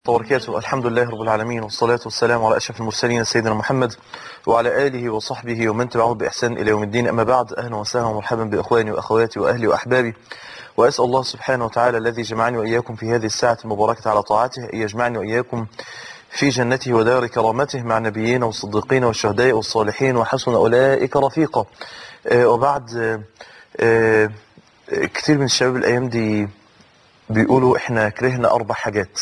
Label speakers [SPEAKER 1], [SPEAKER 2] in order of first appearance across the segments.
[SPEAKER 1] وبركاته الحمد لله رب العالمين والصلاة والسلام على أشرف المرسلين سيدنا محمد وعلى آله وصحبه ومن تبعهم بإحسان إلى يوم الدين أما بعد أهلا وسهلا ومرحبا بإخواني وأخواتي وأهلي وأحبابي وأسأل الله سبحانه وتعالى الذي جمعني وإياكم في هذه الساعة المباركة على طاعته أن يجمعني وإياكم في جنته ودار كرامته مع النبيين والصديقين والشهداء والصالحين وحسن أولئك رفيقا آه، وبعد آه، آه، كتير من الشباب الأيام دي بيقولوا إحنا كرهنا أربع حاجات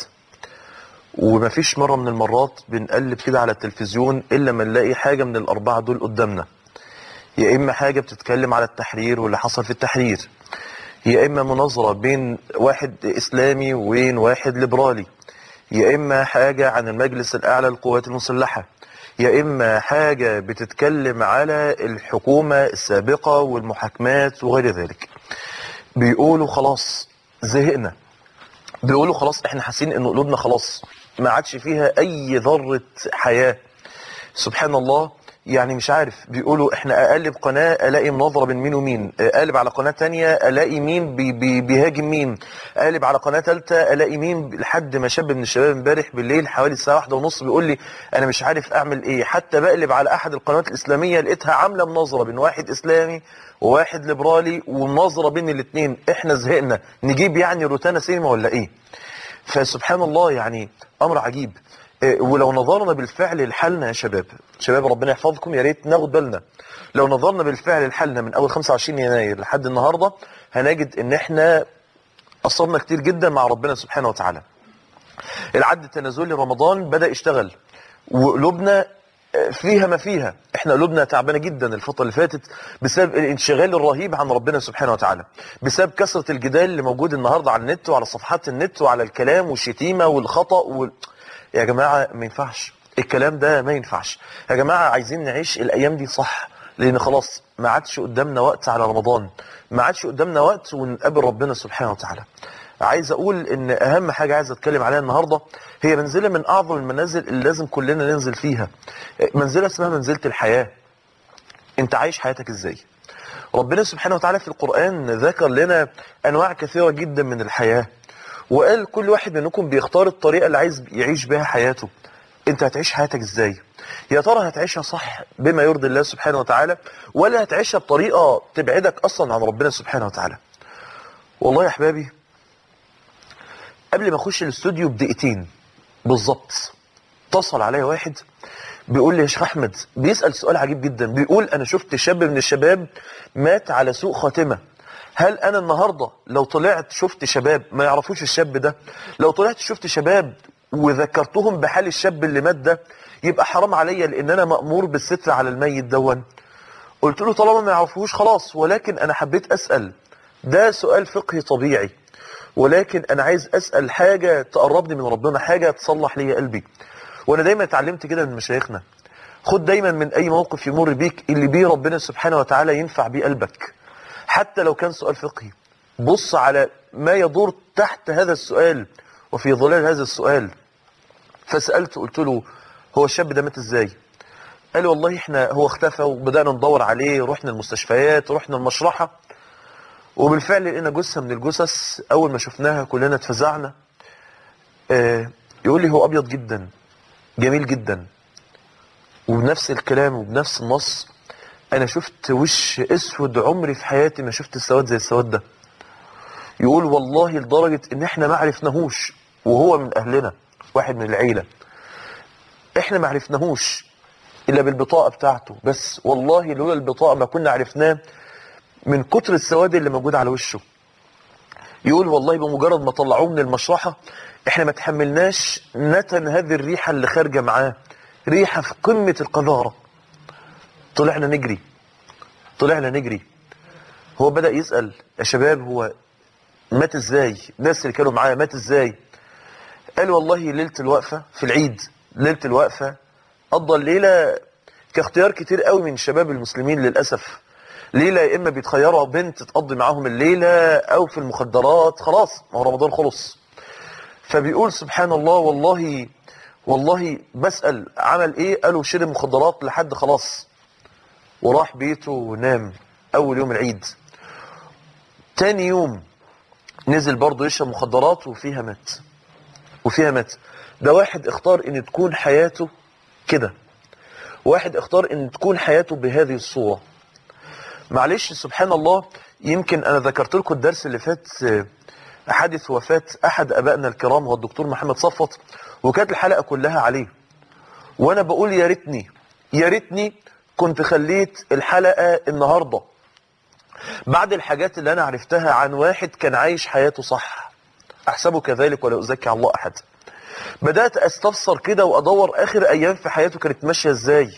[SPEAKER 1] وما فيش مرة من المرات بنقلب كده على التلفزيون إلا ما نلاقي حاجة من الأربعة دول قدامنا يا إما حاجة بتتكلم على التحرير واللي حصل في التحرير يا إما مناظرة بين واحد إسلامي وبين واحد ليبرالي يا إما حاجة عن المجلس الأعلى للقوات المسلحة يا إما حاجة بتتكلم على الحكومة السابقة والمحاكمات وغير ذلك بيقولوا خلاص زهقنا بيقولوا خلاص احنا حاسين ان قلوبنا خلاص ما عادش فيها اي ذرة حياة سبحان الله يعني مش عارف بيقولوا احنا اقلب قناة الاقي مناظرة بين مين ومين اقلب على قناة تانية الاقي مين بي بي بيهاجم مين اقلب على قناة تالتة الاقي مين لحد ما شاب من الشباب امبارح بالليل حوالي الساعة واحدة ونص بيقول لي انا مش عارف اعمل ايه حتى بقلب على احد القنوات الاسلامية لقيتها عاملة مناظرة بين واحد اسلامي وواحد ليبرالي ومناظرة بين الاثنين احنا زهقنا نجيب يعني روتانا سينما ولا ايه فسبحان الله يعني امر عجيب إيه، ولو نظرنا بالفعل لحالنا يا شباب شباب ربنا يحفظكم يا ريت ناخد بالنا لو نظرنا بالفعل لحالنا من اول 25 يناير لحد النهارده هنجد ان احنا قصرنا كتير جدا مع ربنا سبحانه وتعالى العد التنازلي رمضان بدا يشتغل وقلوبنا فيها ما فيها احنا قلوبنا تعبانه جدا الفتره اللي فاتت بسبب الانشغال الرهيب عن ربنا سبحانه وتعالى بسبب كثره الجدال اللي موجود النهارده على النت وعلى صفحات النت وعلى الكلام والشتيمه والخطا وال... يا جماعه ما ينفعش الكلام ده ما ينفعش يا جماعه عايزين نعيش الايام دي صح لان خلاص ما عادش قدامنا وقت على رمضان ما عادش قدامنا وقت ونقابل ربنا سبحانه وتعالى عايز اقول ان اهم حاجه عايز اتكلم عليها النهارده هي منزله من اعظم المنازل اللي لازم كلنا ننزل فيها منزله اسمها منزله الحياه انت عايش حياتك ازاي ربنا سبحانه وتعالى في القران ذكر لنا انواع كثيره جدا من الحياه وقال كل واحد منكم بيختار الطريقه اللي عايز يعيش بها حياته انت هتعيش حياتك ازاي يا ترى هتعيشها صح بما يرضي الله سبحانه وتعالى ولا هتعيشها بطريقه تبعدك اصلا عن ربنا سبحانه وتعالى والله يا احبابي قبل ما اخش الاستوديو بدقيقتين بالظبط اتصل عليا واحد بيقول لي يا شيخ احمد بيسال سؤال عجيب جدا بيقول انا شفت شاب من الشباب مات على سوء خاتمه هل انا النهارده لو طلعت شفت شباب ما يعرفوش الشاب ده لو طلعت شفت شباب وذكرتهم بحال الشاب اللي مات ده يبقى حرام عليا لان انا مامور بالستر على الميت دون قلت له طالما ما يعرفوش خلاص ولكن انا حبيت اسال ده سؤال فقهي طبيعي ولكن انا عايز اسال حاجه تقربني من ربنا حاجه تصلح لي قلبي وانا دايما اتعلمت كده من مشايخنا خد دايما من اي موقف يمر بيك اللي بيه ربنا سبحانه وتعالى ينفع بيه قلبك حتى لو كان سؤال فقهي بص على ما يدور تحت هذا السؤال وفي ظلال هذا السؤال فسالته قلت له هو الشاب ده مات ازاي قال لي والله احنا هو اختفى وبدانا ندور عليه رحنا المستشفيات رحنا المشرحه وبالفعل لقينا جثه من الجثث اول ما شفناها كلنا اتفزعنا آه يقول لي هو ابيض جدا جميل جدا وبنفس الكلام وبنفس النص انا شفت وش اسود عمري في حياتي ما شفت السواد زي السواد ده يقول والله لدرجه ان احنا ما عرفناهوش وهو من اهلنا واحد من العيله احنا ما عرفناهوش الا بالبطاقه بتاعته بس والله لولا البطاقه ما كنا عرفناه من كتر السواد اللي موجود على وشه يقول والله بمجرد ما طلعوه من المشرحة احنا ما تحملناش نتن هذه الريحة اللي خارجة معاه ريحة في قمة القذارة طلعنا نجري طلعنا نجري هو بدأ يسأل يا شباب هو مات ازاي الناس اللي كانوا معاه مات ازاي قال والله ليلة الوقفة في العيد ليلة الوقفة قضى الليلة كاختيار كتير قوي من شباب المسلمين للأسف ليلة يا إما بيتخيروا بنت تقضي معاهم الليلة أو في المخدرات خلاص ما هو رمضان خلص فبيقول سبحان الله والله والله بسأل عمل إيه قالوا شرب مخدرات لحد خلاص وراح بيته ونام أول يوم العيد تاني يوم نزل برضه يشرب مخدرات وفيها مات وفيها مات ده واحد اختار ان تكون حياته كده واحد اختار ان تكون حياته بهذه الصورة معلش سبحان الله يمكن انا ذكرت لكم الدرس اللي فات آه، حادث وفاة احد ابائنا الكرام هو الدكتور محمد صفوت وكانت الحلقة كلها عليه وانا بقول يا ريتني يا ريتني كنت خليت الحلقة النهاردة بعد الحاجات اللي انا عرفتها عن واحد كان عايش حياته صح احسبه كذلك ولا ازكي على الله احد بدأت استفسر كده وادور اخر ايام في حياته كانت ماشية ازاي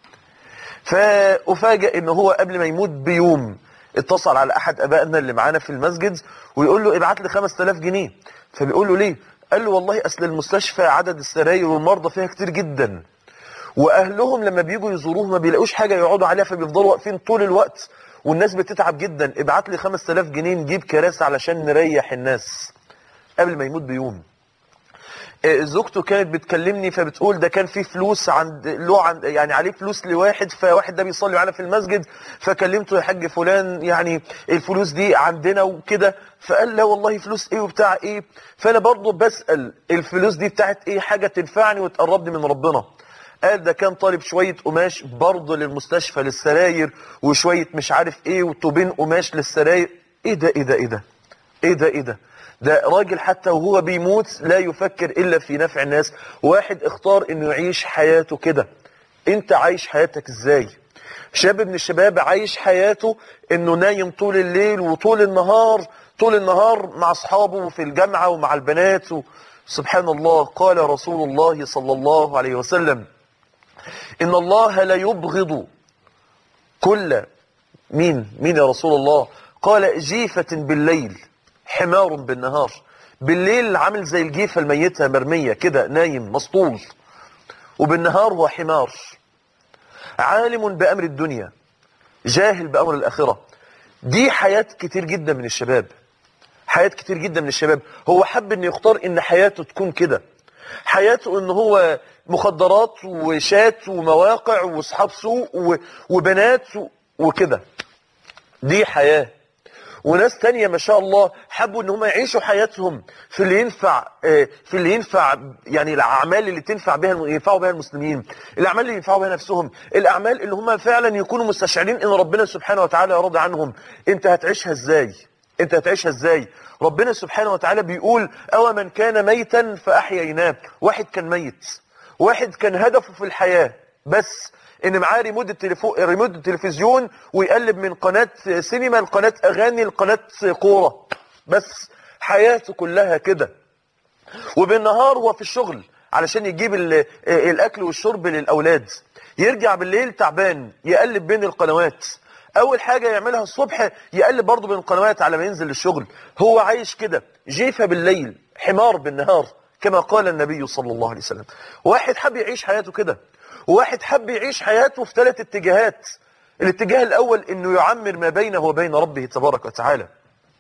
[SPEAKER 1] فأفاجئ ان هو قبل ما يموت بيوم اتصل على احد ابائنا اللي معانا في المسجد ويقول له ابعت لي 5000 جنيه فبيقول له ليه قال له والله اصل المستشفى عدد السراير والمرضى فيها كتير جدا واهلهم لما بيجوا يزوروه ما بيلاقوش حاجه يقعدوا عليها فبيفضلوا واقفين طول الوقت والناس بتتعب جدا ابعت لي 5000 جنيه نجيب كراسي علشان نريح الناس قبل ما يموت بيوم آه، زوجته كانت بتكلمني فبتقول ده كان في فلوس عند له عند يعني عليه فلوس لواحد فواحد ده بيصلي معانا في المسجد فكلمته يا حاج فلان يعني الفلوس دي عندنا وكده فقال لا والله فلوس ايه وبتاع ايه فانا برضه بسأل الفلوس دي بتاعت ايه حاجة تنفعني وتقربني من ربنا قال ده كان طالب شوية قماش برضه للمستشفى للسراير وشوية مش عارف ايه وطوبين قماش للسراير ايه ده ايه ده ايه ده ايه ده ايه ده ده راجل حتى وهو بيموت لا يفكر الا في نفع الناس واحد اختار انه يعيش حياته كده انت عايش حياتك ازاي شاب من الشباب عايش حياته انه نايم طول الليل وطول النهار طول النهار مع اصحابه في الجامعة ومع البنات و... سبحان الله قال رسول الله صلى الله عليه وسلم ان الله لا يبغض كل مين مين يا رسول الله قال جيفة بالليل حمار بالنهار بالليل عامل زي الجيفة الميتة مرمية كده نايم مسطول وبالنهار هو حمار عالم بأمر الدنيا جاهل بأمر الآخرة دي حياة كتير جدا من الشباب حياة كتير جدا من الشباب هو حب ان يختار ان حياته تكون كده حياته ان هو مخدرات وشات ومواقع واصحاب سوق و- وبنات و- وكده دي حياة وناس تانية ما شاء الله حبوا ان هم يعيشوا حياتهم في اللي ينفع آه، في اللي ينفع يعني الاعمال اللي تنفع بها ينفعوا بها المسلمين الاعمال اللي ينفعوا بها نفسهم الاعمال اللي هم فعلا يكونوا مستشعرين ان ربنا سبحانه وتعالى راضي عنهم انت هتعيشها ازاي انت هتعيشها ازاي ربنا سبحانه وتعالى بيقول او من كان ميتا فاحييناه واحد كان ميت واحد كان هدفه في الحياة بس ان معاه ريموت التليفون ريموت التلفزيون ويقلب من قناة سينما لقناة اغاني لقناة كورة بس حياته كلها كده وبالنهار هو في الشغل علشان يجيب ال- الاكل والشرب للاولاد يرجع بالليل تعبان يقلب بين القنوات اول حاجة يعملها الصبح يقلب برضه بين القنوات على ما ينزل للشغل هو عايش كده جيفة بالليل حمار بالنهار كما قال النبي صلى الله عليه وسلم واحد حب يعيش حياته كده وواحد حب يعيش حياته في ثلاث اتجاهات الاتجاه الاول انه يعمر ما بينه وبين ربه تبارك وتعالى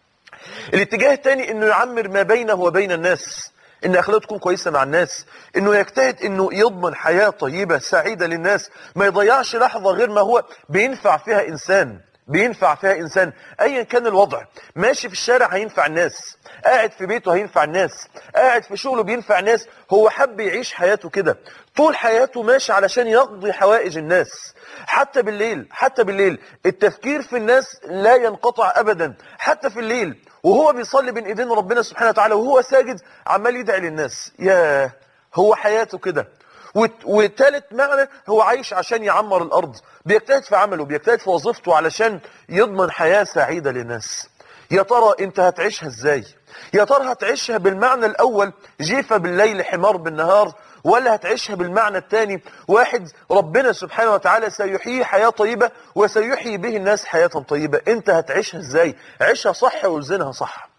[SPEAKER 1] الاتجاه الثاني انه يعمر ما بينه وبين الناس ان اخلاقه تكون كويسه مع الناس انه يجتهد انه يضمن حياه طيبه سعيده للناس ما يضيعش لحظه غير ما هو بينفع فيها انسان بينفع فيها انسان ايا كان الوضع ماشي في الشارع هينفع الناس قاعد في بيته هينفع الناس قاعد في شغله بينفع الناس هو حب يعيش حياته كده طول حياته ماشي علشان يقضي حوائج الناس حتى بالليل حتى بالليل التفكير في الناس لا ينقطع ابدا حتى في الليل وهو بيصلي بين ايدين ربنا سبحانه وتعالى وهو ساجد عمال يدعي للناس يا هو حياته كده وت- وتالت معنى هو عايش عشان يعمر الارض بيجتهد في عمله بيجتهد في وظيفته علشان يضمن حياة سعيدة للناس يا ترى انت هتعيشها ازاي يا ترى هتعيشها بالمعنى الاول جيفة بالليل حمار بالنهار ولا هتعيشها بالمعنى الثاني واحد ربنا سبحانه وتعالى سيحيي حياة طيبة وسيحيي به الناس حياة طيبة انت هتعيشها ازاي عيشها صح وزنها صح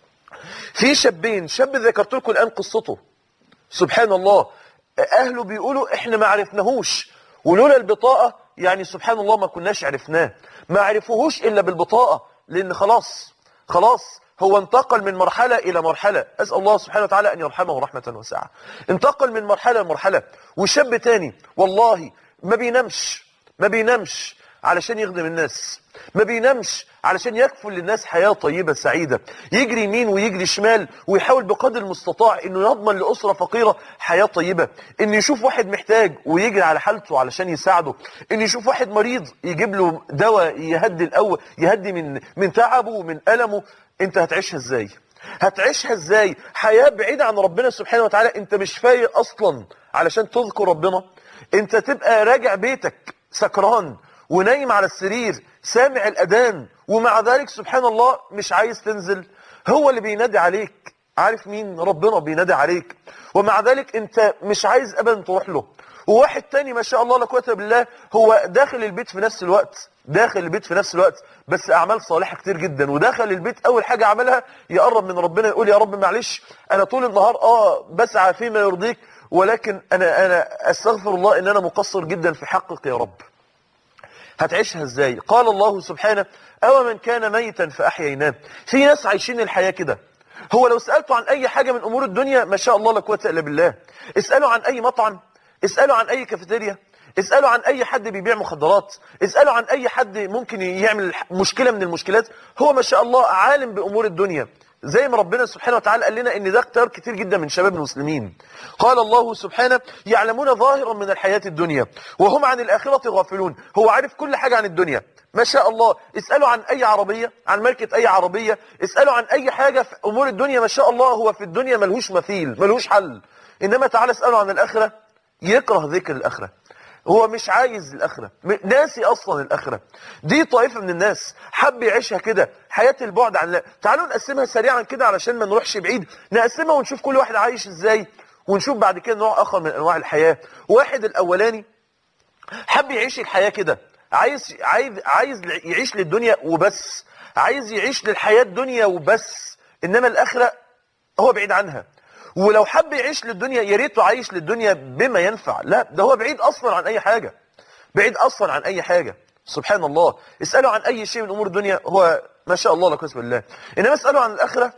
[SPEAKER 1] في شابين شاب ذكرت لكم الان قصته سبحان الله اهله بيقولوا احنا ما عرفناهوش ولولا البطاقة يعني سبحان الله ما كناش عرفناه ما عرفوهوش الا بالبطاقة لان خلاص خلاص هو انتقل من مرحلة الى مرحلة اسأل الله سبحانه وتعالى ان يرحمه رحمة واسعة انتقل من مرحلة لمرحلة وشاب تاني والله ما بينامش ما بينامش علشان يخدم الناس ما بينامش علشان يكفل للناس حياة طيبة سعيدة يجري يمين ويجري شمال ويحاول بقدر المستطاع انه يضمن لأسرة فقيرة حياة طيبة انه يشوف واحد محتاج ويجري على حالته علشان يساعده انه يشوف واحد مريض يجيب له دواء يهدي الأول يهدي من من تعبه ومن ألمه انت هتعيشها ازاي هتعيشها ازاي حياة بعيدة عن ربنا سبحانه وتعالى انت مش فايق اصلا علشان تذكر ربنا انت تبقى راجع بيتك سكران ونايم على السرير سامع الأذان ومع ذلك سبحان الله مش عايز تنزل هو اللي بينادي عليك عارف مين ربنا بينادي عليك ومع ذلك انت مش عايز ابدا تروح له وواحد تاني ما شاء الله لا قوه بالله هو داخل البيت في نفس الوقت داخل البيت في نفس الوقت بس اعمال صالحه كتير جدا ودخل البيت اول حاجه عملها يقرب من ربنا يقول يا رب معلش انا طول النهار اه بسعى فيما يرضيك ولكن انا انا استغفر الله ان انا مقصر جدا في حقك يا رب هتعيشها ازاي قال الله سبحانه او من كان ميتا فاحييناه في ناس عايشين الحياه كده هو لو سالته عن اي حاجه من امور الدنيا ما شاء الله لا قوه الا بالله اساله عن اي مطعم اساله عن اي كافيتيريا اساله عن اي حد بيبيع مخدرات اساله عن اي حد ممكن يعمل مشكله من المشكلات هو ما شاء الله عالم بامور الدنيا زي ما ربنا سبحانه وتعالى قال لنا ان ده اختيار كتير جدا من شباب المسلمين قال الله سبحانه يعلمون ظاهرا من الحياة الدنيا وهم عن الآخرة غافلون هو عارف كل حاجة عن الدنيا ما شاء الله اسألوا عن أي عربية عن ماركة أي عربية اسألوا عن أي حاجة في أمور الدنيا ما شاء الله هو في الدنيا ملهوش مثيل ملهوش حل إنما تعالى اسألوا عن الآخرة يكره ذكر الآخرة هو مش عايز الآخرة ناسي أصلا الآخرة دي طائفة من الناس حب يعيشها كده حياة البعد عن الله تعالوا نقسمها سريعا كده علشان ما نروحش بعيد نقسمها ونشوف كل واحد عايش ازاي ونشوف بعد كده نوع آخر من أنواع الحياة واحد الأولاني حب يعيش الحياة كده عايز عايز عايز يعيش للدنيا وبس عايز يعيش للحياة الدنيا وبس إنما الآخرة هو بعيد عنها ولو حب يعيش للدنيا يا ريته عايش للدنيا بما ينفع لا ده هو بعيد اصلا عن اي حاجة بعيد اصلا عن اي حاجة سبحان الله اسألوا عن اي شيء من امور الدنيا هو ما شاء الله لا قسم بالله انما اسألوا عن الاخرة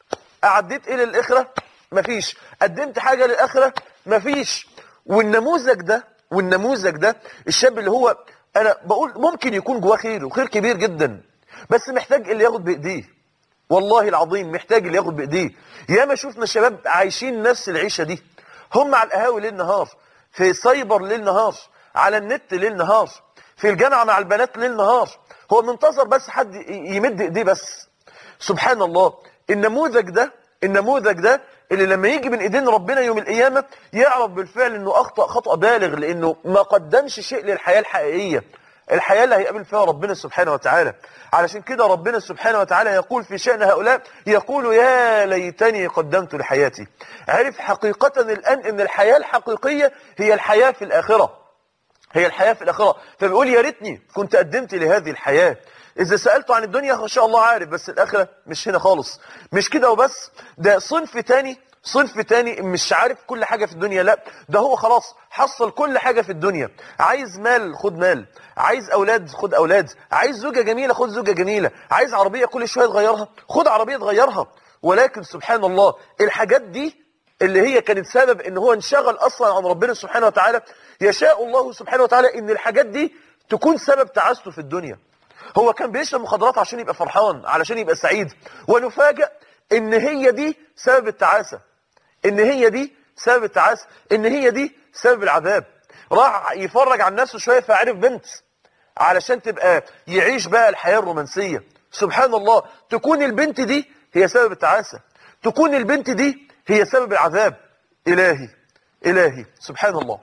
[SPEAKER 1] اعديت ايه للاخرة مفيش قدمت حاجة للاخرة مفيش والنموذج ده والنموذج ده الشاب اللي هو انا بقول ممكن يكون جواه خير وخير كبير جدا بس محتاج اللي ياخد بايديه والله العظيم محتاج اللي ياخد بايديه ياما شفنا شباب عايشين نفس العيشة دي هم على القهاوي ليل نهار في سايبر ليل نهار على النت ليل نهار في الجامعة مع البنات ليل نهار هو منتظر بس حد يمد ايديه بس سبحان الله النموذج ده النموذج ده اللي لما يجي من ايدين ربنا يوم القيامة يعرف بالفعل انه اخطأ خطأ بالغ لانه ما قدمش شيء للحياة الحقيقية الحياة اللي هيقابل فيها ربنا سبحانه وتعالى علشان كده ربنا سبحانه وتعالى يقول في شأن هؤلاء يقول يا ليتني قدمت لحياتي عرف حقيقة الآن ان الحياة الحقيقية هي الحياة في الآخرة هي الحياة في الآخرة فبيقول يا ريتني كنت قدمت لهذه الحياة إذا سألته عن الدنيا ما شاء الله عارف بس الآخرة مش هنا خالص مش كده وبس ده صنف تاني صنف تاني مش عارف كل حاجة في الدنيا لا ده هو خلاص حصل كل حاجة في الدنيا عايز مال خد مال عايز أولاد خد أولاد عايز زوجة جميلة خد زوجة جميلة عايز عربية كل شوية تغيرها خد عربية تغيرها ولكن سبحان الله الحاجات دي اللي هي كانت سبب ان هو انشغل اصلا عن ربنا سبحانه وتعالى يشاء الله سبحانه وتعالى ان الحاجات دي تكون سبب تعاسته في الدنيا هو كان بيشرب مخدرات عشان يبقى فرحان علشان يبقى سعيد ونفاجئ ان هي دي سبب التعاسة ان هي دي سبب التعاسة ان هي دي سبب العذاب راح يفرج عن نفسه شوية فعرف بنت علشان تبقى يعيش بقى الحياة الرومانسية سبحان الله تكون البنت دي هي سبب التعاسة تكون البنت دي هي سبب العذاب إلهي إلهي سبحان الله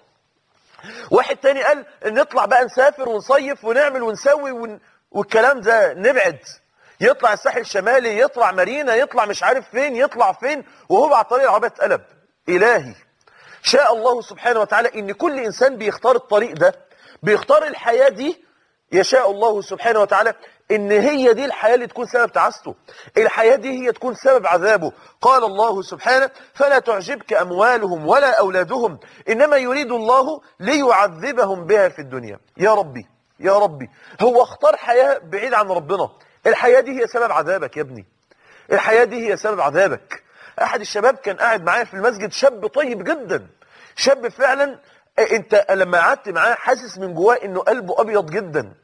[SPEAKER 1] واحد تاني قال نطلع بقى نسافر ونصيف ونعمل ونسوي ون... والكلام ده نبعد يطلع الساحل الشمالي يطلع مارينا يطلع مش عارف فين يطلع فين وهو على طريق العربية اتقلب إلهي شاء الله سبحانه وتعالى ان كل انسان بيختار الطريق ده بيختار الحياة دي يشاء الله سبحانه وتعالى ان هي دي الحياة اللي تكون سبب تعاسته الحياة دي هي تكون سبب عذابه قال الله سبحانه فلا تعجبك اموالهم ولا اولادهم انما يريد الله ليعذبهم بها في الدنيا يا ربي يا ربي هو اختار حياة بعيد عن ربنا الحياة دي هي سبب عذابك يا ابني الحياة دي هي سبب عذابك احد الشباب كان قاعد معايا في المسجد شاب طيب جدا شاب فعلا انت لما قعدت معاه حاسس من جواه انه قلبه ابيض جدا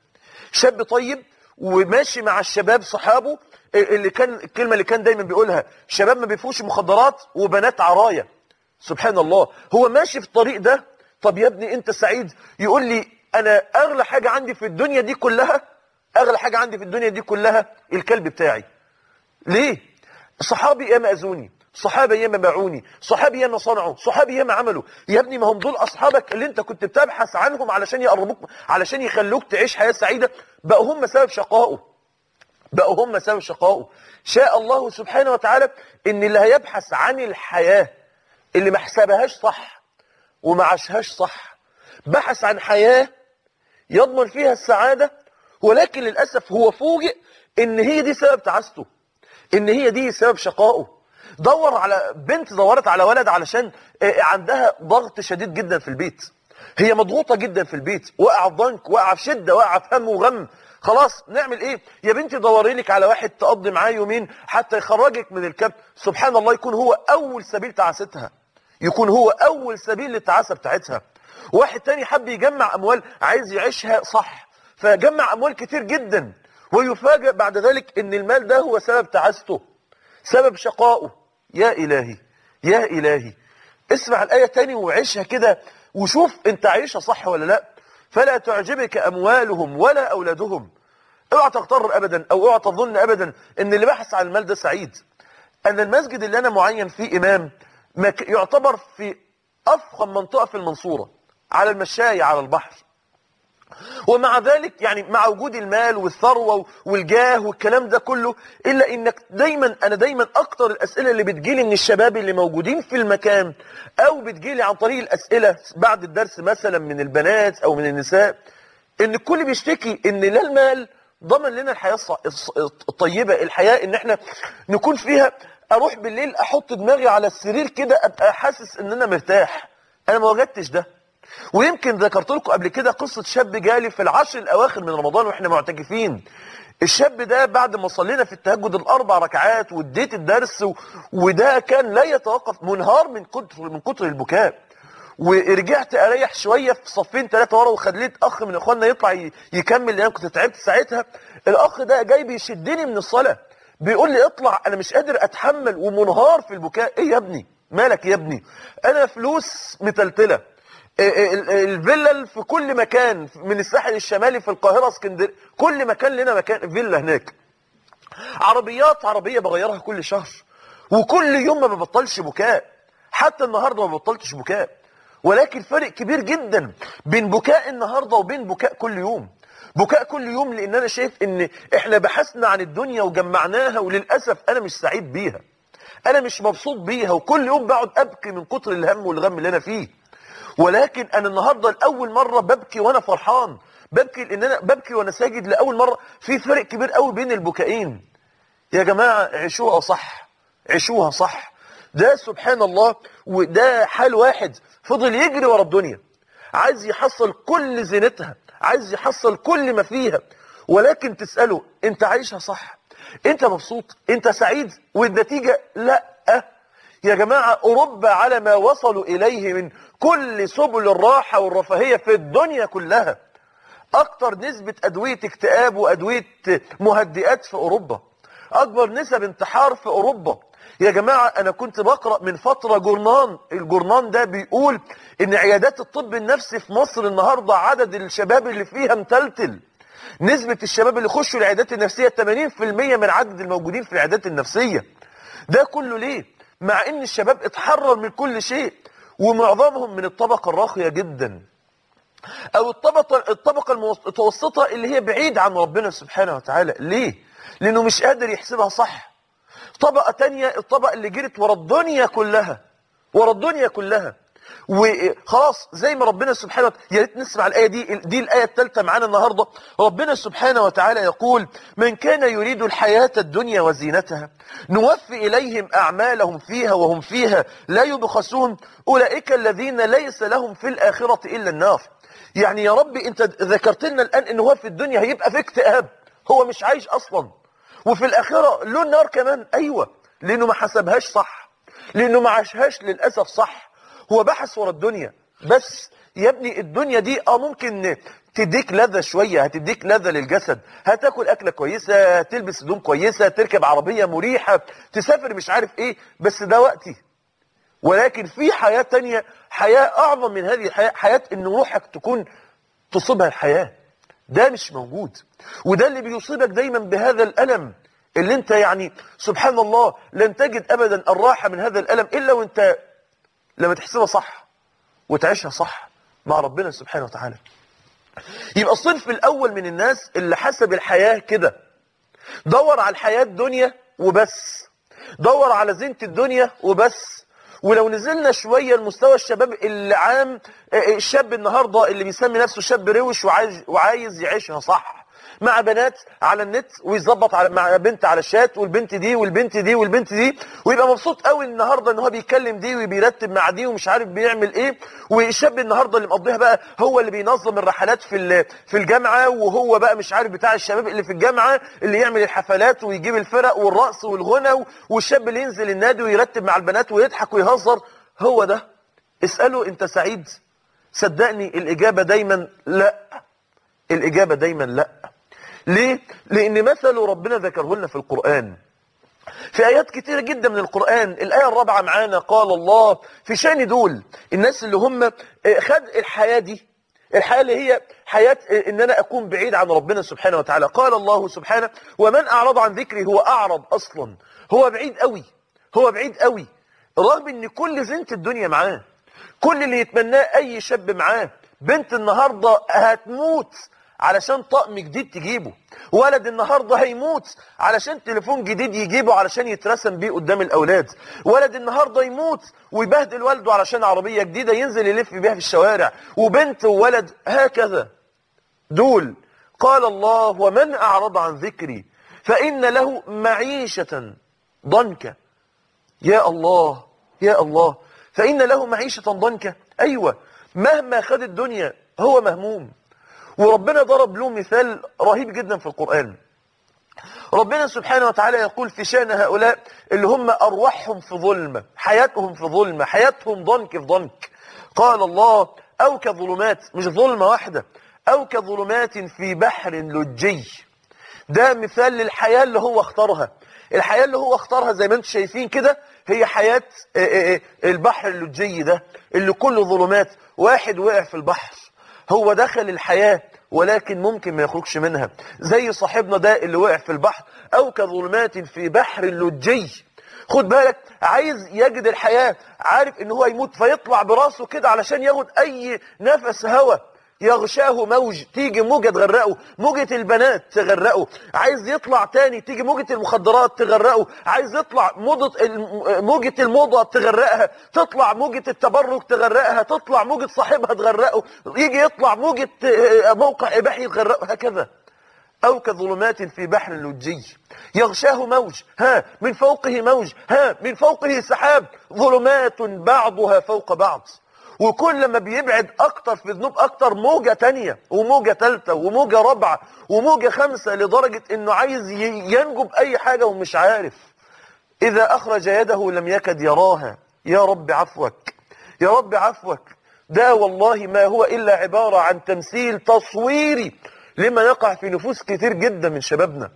[SPEAKER 1] شاب طيب وماشي مع الشباب صحابه اللي كان الكلمة اللي كان دايما بيقولها شباب ما بيفوش مخدرات وبنات عراية سبحان الله هو ماشي في الطريق ده طب يا ابني انت سعيد يقول لي انا اغلى حاجة عندي في الدنيا دي كلها اغلى حاجة عندي في الدنيا دي كلها الكلب بتاعي ليه صحابي ياما اذوني صحابي ياما باعوني صحابي ياما صنعوا صحابي ياما عملوا يا ابني ما هم دول اصحابك اللي انت كنت بتبحث عنهم علشان يقربوك علشان يخلوك تعيش حياة سعيدة بقوا هم سبب شقائه بقوا هم سبب شقائه شاء الله سبحانه وتعالى ان اللي هيبحث عن الحياة اللي ما حسبهاش صح وما عاشهاش صح بحث عن حياة يضمن فيها السعادة ولكن للأسف هو فوجئ ان هي دي سبب تعاسته ان هي دي سبب شقائه دور على بنت دورت على ولد علشان عندها ضغط شديد جدا في البيت هي مضغوطة جدا في البيت واقعة في ضنك واقعة في شدة واقعة في هم وغم خلاص نعمل ايه يا بنتي دوري لك على واحد تقضي معاه يومين حتى يخرجك من الكبت سبحان الله يكون هو اول سبيل تعاستها يكون هو اول سبيل للتعاسة بتاعتها واحد تاني حب يجمع اموال عايز يعيشها صح فجمع اموال كتير جدا ويفاجئ بعد ذلك ان المال ده هو سبب تعاسته سبب شقائه يا إلهي يا إلهي اسمع الآية تاني وعيشها كده وشوف انت عايشها صح ولا لا فلا تعجبك أموالهم ولا أولادهم اوعى تغتر أبدا أو اوعى تظن أبدا ان اللي بحث عن المال ده سعيد أن المسجد اللي أنا معين فيه إمام يعتبر في أفخم منطقة في المنصورة على المشاية على البحر ومع ذلك يعني مع وجود المال والثروة والجاه والكلام ده كله إلا إنك دايما أنا دايما أكتر الأسئلة اللي بتجيلي من الشباب اللي موجودين في المكان أو بتجيلي عن طريق الأسئلة بعد الدرس مثلا من البنات أو من النساء إن الكل بيشتكي إن لا المال ضمن لنا الحياة الطيبة الحياة إن إحنا نكون فيها أروح بالليل أحط دماغي على السرير كده أبقى حاسس إن أنا مرتاح أنا ما وجدتش ده ويمكن ذكرت لكم قبل كده قصة شاب جالي في العشر الأواخر من رمضان وإحنا معتكفين الشاب ده بعد ما صلينا في التهجد الأربع ركعات واديت الدرس و... وده كان لا يتوقف منهار من كتر من كتر البكاء ورجعت أريح شوية في صفين ثلاثة ورا وخليت أخ من إخواننا يطلع ي... يكمل لأن كنت تعبت ساعتها الأخ ده جاي بيشدني من الصلاة بيقول لي اطلع أنا مش قادر أتحمل ومنهار في البكاء إيه يا ابني مالك يا ابني أنا فلوس متلتلة الفيلا في كل مكان من الساحل الشمالي في القاهرة اسكندريه كل مكان لنا مكان فيلا هناك عربيات عربية بغيرها كل شهر وكل يوم ما ببطلش بكاء حتى النهاردة ما ببطلتش بكاء ولكن فرق كبير جدا بين بكاء النهاردة وبين بكاء كل يوم بكاء كل يوم لان انا شايف ان احنا بحثنا عن الدنيا وجمعناها وللأسف انا مش سعيد بيها انا مش مبسوط بيها وكل يوم بقعد ابكي من كتر الهم والغم اللي انا فيه ولكن انا النهاردة لأول مرة ببكي وانا فرحان ببكي لان انا ببكي وانا ساجد لأول مرة في فرق كبير قوي بين البكائين يا جماعة عيشوها صح عيشوها صح ده سبحان الله وده حال واحد فضل يجري ورا الدنيا عايز يحصل كل زينتها عايز يحصل كل ما فيها ولكن تسأله انت عايشها صح انت مبسوط انت سعيد والنتيجة لا يا جماعة أوروبا على ما وصلوا إليه من كل سبل الراحة والرفاهية في الدنيا كلها أكتر نسبة أدوية اكتئاب وأدوية مهدئات في أوروبا أكبر نسب انتحار في أوروبا يا جماعة أنا كنت بقرأ من فترة جورنان الجورنان ده بيقول إن عيادات الطب النفسي في مصر النهاردة عدد الشباب اللي فيها متلتل نسبة الشباب اللي خشوا العيادات النفسية 80% من عدد الموجودين في العيادات النفسية ده كله ليه؟ مع ان الشباب اتحرر من كل شيء ومعظمهم من الطبقة الراقية جدا او الطبقة, الطبقة المتوسطة اللي هي بعيد عن ربنا سبحانه وتعالى ليه لانه مش قادر يحسبها صح طبقة تانية الطبقة اللي جرت ورا الدنيا كلها ورا الدنيا كلها وخلاص زي ما ربنا سبحانه وتعالى يا ريت نسمع الآية دي دي الآية الثالثة معانا النهاردة ربنا سبحانه وتعالى يقول من كان يريد الحياة الدنيا وزينتها نوفي إليهم أعمالهم فيها وهم فيها لا يبخسون أولئك الذين ليس لهم في الآخرة إلا النار يعني يا رب أنت ذكرت لنا الآن إن هو في الدنيا هيبقى في اكتئاب هو مش عايش أصلا وفي الآخرة له النار كمان أيوة لأنه ما حسبهاش صح لأنه ما عاشهاش للأسف صح هو بحث ورا الدنيا بس يا ابني الدنيا دي اه ممكن تديك لذة شوية هتديك لذة للجسد هتاكل أكلة كويسة تلبس هدوم كويسة تركب عربية مريحة تسافر مش عارف ايه بس ده وقتي ولكن في حياة تانية حياة أعظم من هذه الحياة حياة إن روحك تكون تصيبها الحياة ده مش موجود وده اللي بيصيبك دايما بهذا الألم اللي انت يعني سبحان الله لن تجد أبدا الراحة من هذا الألم إلا وانت لما تحسبها صح وتعيشها صح مع ربنا سبحانه وتعالى يبقى الصنف الأول من الناس اللي حسب الحياة كده دور على الحياة الدنيا وبس دور على زينة الدنيا وبس ولو نزلنا شوية لمستوى الشباب اللي عام الشاب النهاردة اللي بيسمي نفسه شاب روش وعايز, وعايز يعيشها صح مع بنات على النت ويظبط على مع بنت على الشات والبنت دي والبنت دي والبنت دي ويبقى مبسوط قوي النهارده ان هو بيتكلم دي وبيرتب مع دي ومش عارف بيعمل ايه والشاب النهارده اللي مقضيها بقى هو اللي بينظم الرحلات في في الجامعه وهو بقى مش عارف بتاع الشباب اللي في الجامعه اللي يعمل الحفلات ويجيب الفرق والرقص والغنى والشاب اللي ينزل النادي ويرتب مع البنات ويضحك ويهزر هو ده اساله انت سعيد صدقني الاجابه دايما لا الاجابه دايما لا ليه؟ لأن مثل ربنا ذكره لنا في القرآن في آيات كتيرة جدا من القرآن الآية الرابعة معانا قال الله في شان دول الناس اللي هم خد الحياة دي الحياة اللي هي حياة ان انا اكون بعيد عن ربنا سبحانه وتعالى قال الله سبحانه ومن اعرض عن ذكري هو اعرض اصلا هو بعيد قوي هو بعيد قوي رغم ان كل زينة الدنيا معاه كل اللي يتمناه اي شاب معاه بنت النهاردة هتموت علشان طقم جديد تجيبه ولد النهاردة هيموت علشان تليفون جديد يجيبه علشان يترسم بيه قدام الأولاد ولد النهاردة يموت ويبهدل والده علشان عربية جديدة ينزل يلف بيها في الشوارع وبنت وولد هكذا دول قال الله ومن أعرض عن ذكري فإن له معيشة ضنكا يا الله يا الله فإن له معيشة ضنكا أيوة مهما خد الدنيا هو مهموم وربنا ضرب له مثال رهيب جدا في القرآن ربنا سبحانه وتعالى يقول في شأن هؤلاء اللي هم أرواحهم في ظلمة حياتهم في ظلمة حياتهم ضنك في ضنك قال الله أو كظلمات مش ظلمة واحدة أو كظلمات في بحر لجي ده مثال للحياة اللي هو اختارها الحياة اللي هو اختارها زي ما انتم شايفين كده هي حياة البحر اللجي ده اللي كله ظلمات واحد وقع في البحر هو دخل الحياة ولكن ممكن ما يخرجش منها زي صاحبنا ده اللي وقع في البحر أو كظلمات في بحر لجي خد بالك عايز يجد الحياة عارف ان هو يموت فيطلع براسه كده علشان ياخد اي نفس هوا يغشاه موج تيجي موجة تغرقه موجة البنات تغرقه عايز يطلع تاني تيجي موجة المخدرات تغرقه عايز يطلع موجة موجة الموضة تغرقها تطلع موجة التبرك تغرقها تطلع موجة صاحبها تغرقه يجي يطلع موجة موقع إباحي تغرقه هكذا أو كظلمات في بحر لجي يغشاه موج ها من فوقه موج ها من فوقه سحاب ظلمات بعضها فوق بعض وكل ما بيبعد اكتر في ذنوب اكتر موجة تانية وموجة تالتة وموجة رابعة وموجة خمسة لدرجة انه عايز ينجو بأي حاجة ومش عارف اذا اخرج يده لم يكد يراها يا رب عفوك يا رب عفوك ده والله ما هو الا عبارة عن تمثيل تصويري لما يقع في نفوس كتير جدا من شبابنا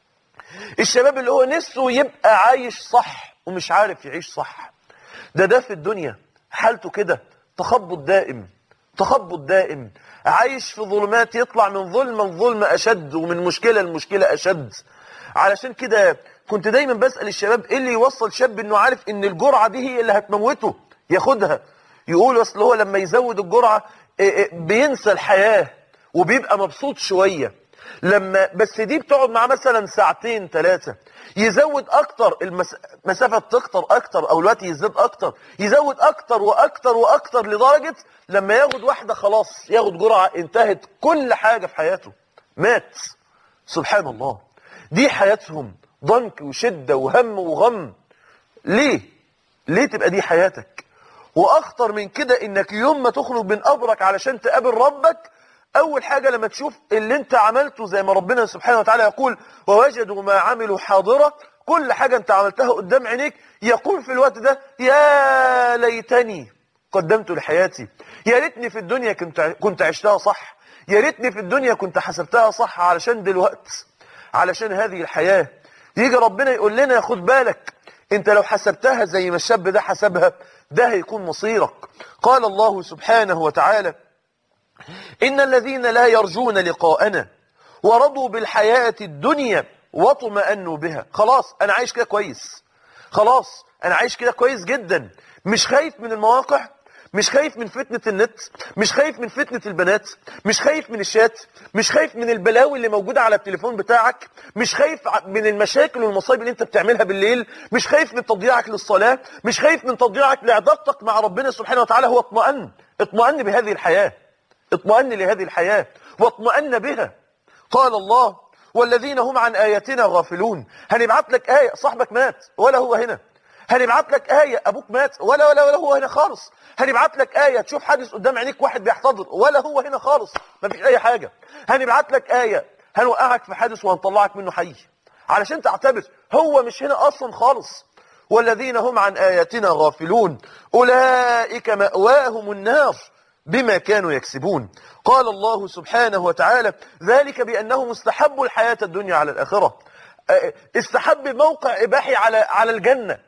[SPEAKER 1] الشباب اللي هو نفسه يبقى عايش صح ومش عارف يعيش صح ده ده في الدنيا حالته كده تخبط دائم تخبط دائم عايش في ظلمات يطلع من ظلمة لظلمة أشد ومن مشكلة لمشكلة أشد علشان كده كنت دايما بسأل الشباب ايه اللي يوصل شاب انه عارف ان الجرعة دي هي اللي هتموته ياخدها يقول اصل هو لما يزود الجرعة بينسى الحياة وبيبقى مبسوط شوية لما بس دي بتقعد معاه مثلا ساعتين ثلاثة يزود اكتر المسافة تكتر اكتر او الوقت يزداد اكتر يزود اكتر واكتر واكتر لدرجة لما ياخد واحدة خلاص ياخد جرعة انتهت كل حاجة في حياته مات سبحان الله دي حياتهم ضنك وشدة وهم وغم ليه ليه تبقى دي حياتك واخطر من كده انك يوم ما تخرج من قبرك علشان تقابل ربك اول حاجة لما تشوف اللي انت عملته زي ما ربنا سبحانه وتعالى يقول ووجدوا ما عملوا حاضرة كل حاجة انت عملتها قدام عينيك يقول في الوقت ده يا ليتني قدمت لحياتي يا ريتني في الدنيا كنت كنت عشتها صح يا ريتني في الدنيا كنت حسبتها صح علشان دلوقت علشان هذه الحياة يجي ربنا يقول لنا خد بالك انت لو حسبتها زي ما الشاب ده حسبها ده هيكون مصيرك قال الله سبحانه وتعالى إن الذين لا يرجون لقاءنا ورضوا بالحياة الدنيا واطمأنوا بها خلاص أنا عايش كده كويس خلاص أنا عايش كده كويس جدا مش خايف من المواقع مش خايف من فتنة النت مش خايف من فتنة البنات مش خايف من الشات مش خايف من البلاوي اللي موجودة على التليفون بتاعك مش خايف من المشاكل والمصايب اللي انت بتعملها بالليل مش خايف من تضييعك للصلاة مش خايف من تضييعك لعلاقتك مع ربنا سبحانه وتعالى هو اطمئن اطمئن بهذه الحياة اطمئن لهذه الحياة واطمئن بها قال الله والذين هم عن آياتنا غافلون هنبعت لك آية صاحبك مات ولا هو هنا هنبعت لك آية أبوك مات ولا ولا ولا هو هنا خالص هنبعت لك آية تشوف حادث قدام عينيك واحد بيحتضر ولا هو هنا خالص ما فيش أي حاجة هنبعت لك آية هنوقعك في حادث وهنطلعك منه حي علشان تعتبر هو مش هنا أصلا خالص والذين هم عن آياتنا غافلون أولئك مأواهم النار بما كانوا يكسبون قال الله سبحانه وتعالى ذلك بأنهم استحبوا الحياة الدنيا على الآخرة استحب موقع إباحي على على الجنة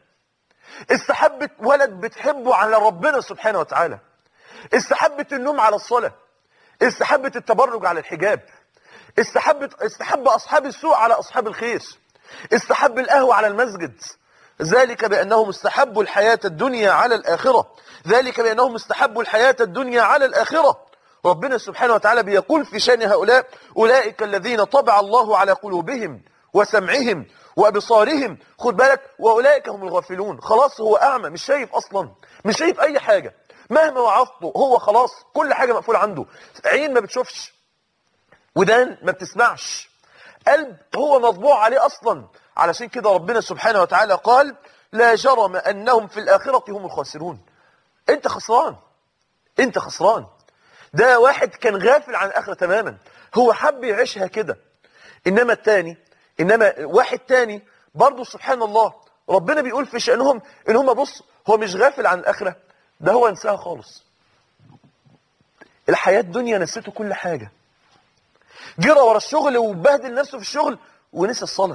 [SPEAKER 1] استحبت ولد بتحبه على ربنا سبحانه وتعالى استحبت النوم على الصلاة استحبت التبرج على الحجاب استحبت استحب أصحاب السوء على أصحاب الخير استحب القهوة على المسجد ذلك بأنهم استحبوا الحياة الدنيا على الآخرة ذلك بأنهم استحبوا الحياة الدنيا على الآخرة ربنا سبحانه وتعالى بيقول في شان هؤلاء أولئك الذين طبع الله على قلوبهم وسمعهم وأبصارهم خد بالك وأولئك هم الغافلون خلاص هو أعمى مش شايف أصلا مش شايف أي حاجة مهما وعظته هو خلاص كل حاجة مقفول عنده عين ما بتشوفش ودان ما بتسمعش قلب هو مطبوع عليه أصلا علشان كده ربنا سبحانه وتعالى قال لا جرم أنهم في الآخرة هم الخاسرون انت خسران انت خسران ده واحد كان غافل عن الآخرة تماما هو حب يعيشها كده إنما التاني إنما واحد تاني برضه سبحان الله ربنا بيقول في شأنهم إن هم بص هو مش غافل عن الآخرة ده هو انساها خالص الحياة الدنيا نسيته كل حاجة جرى ورا الشغل وبهدل نفسه في الشغل ونسى الصلاة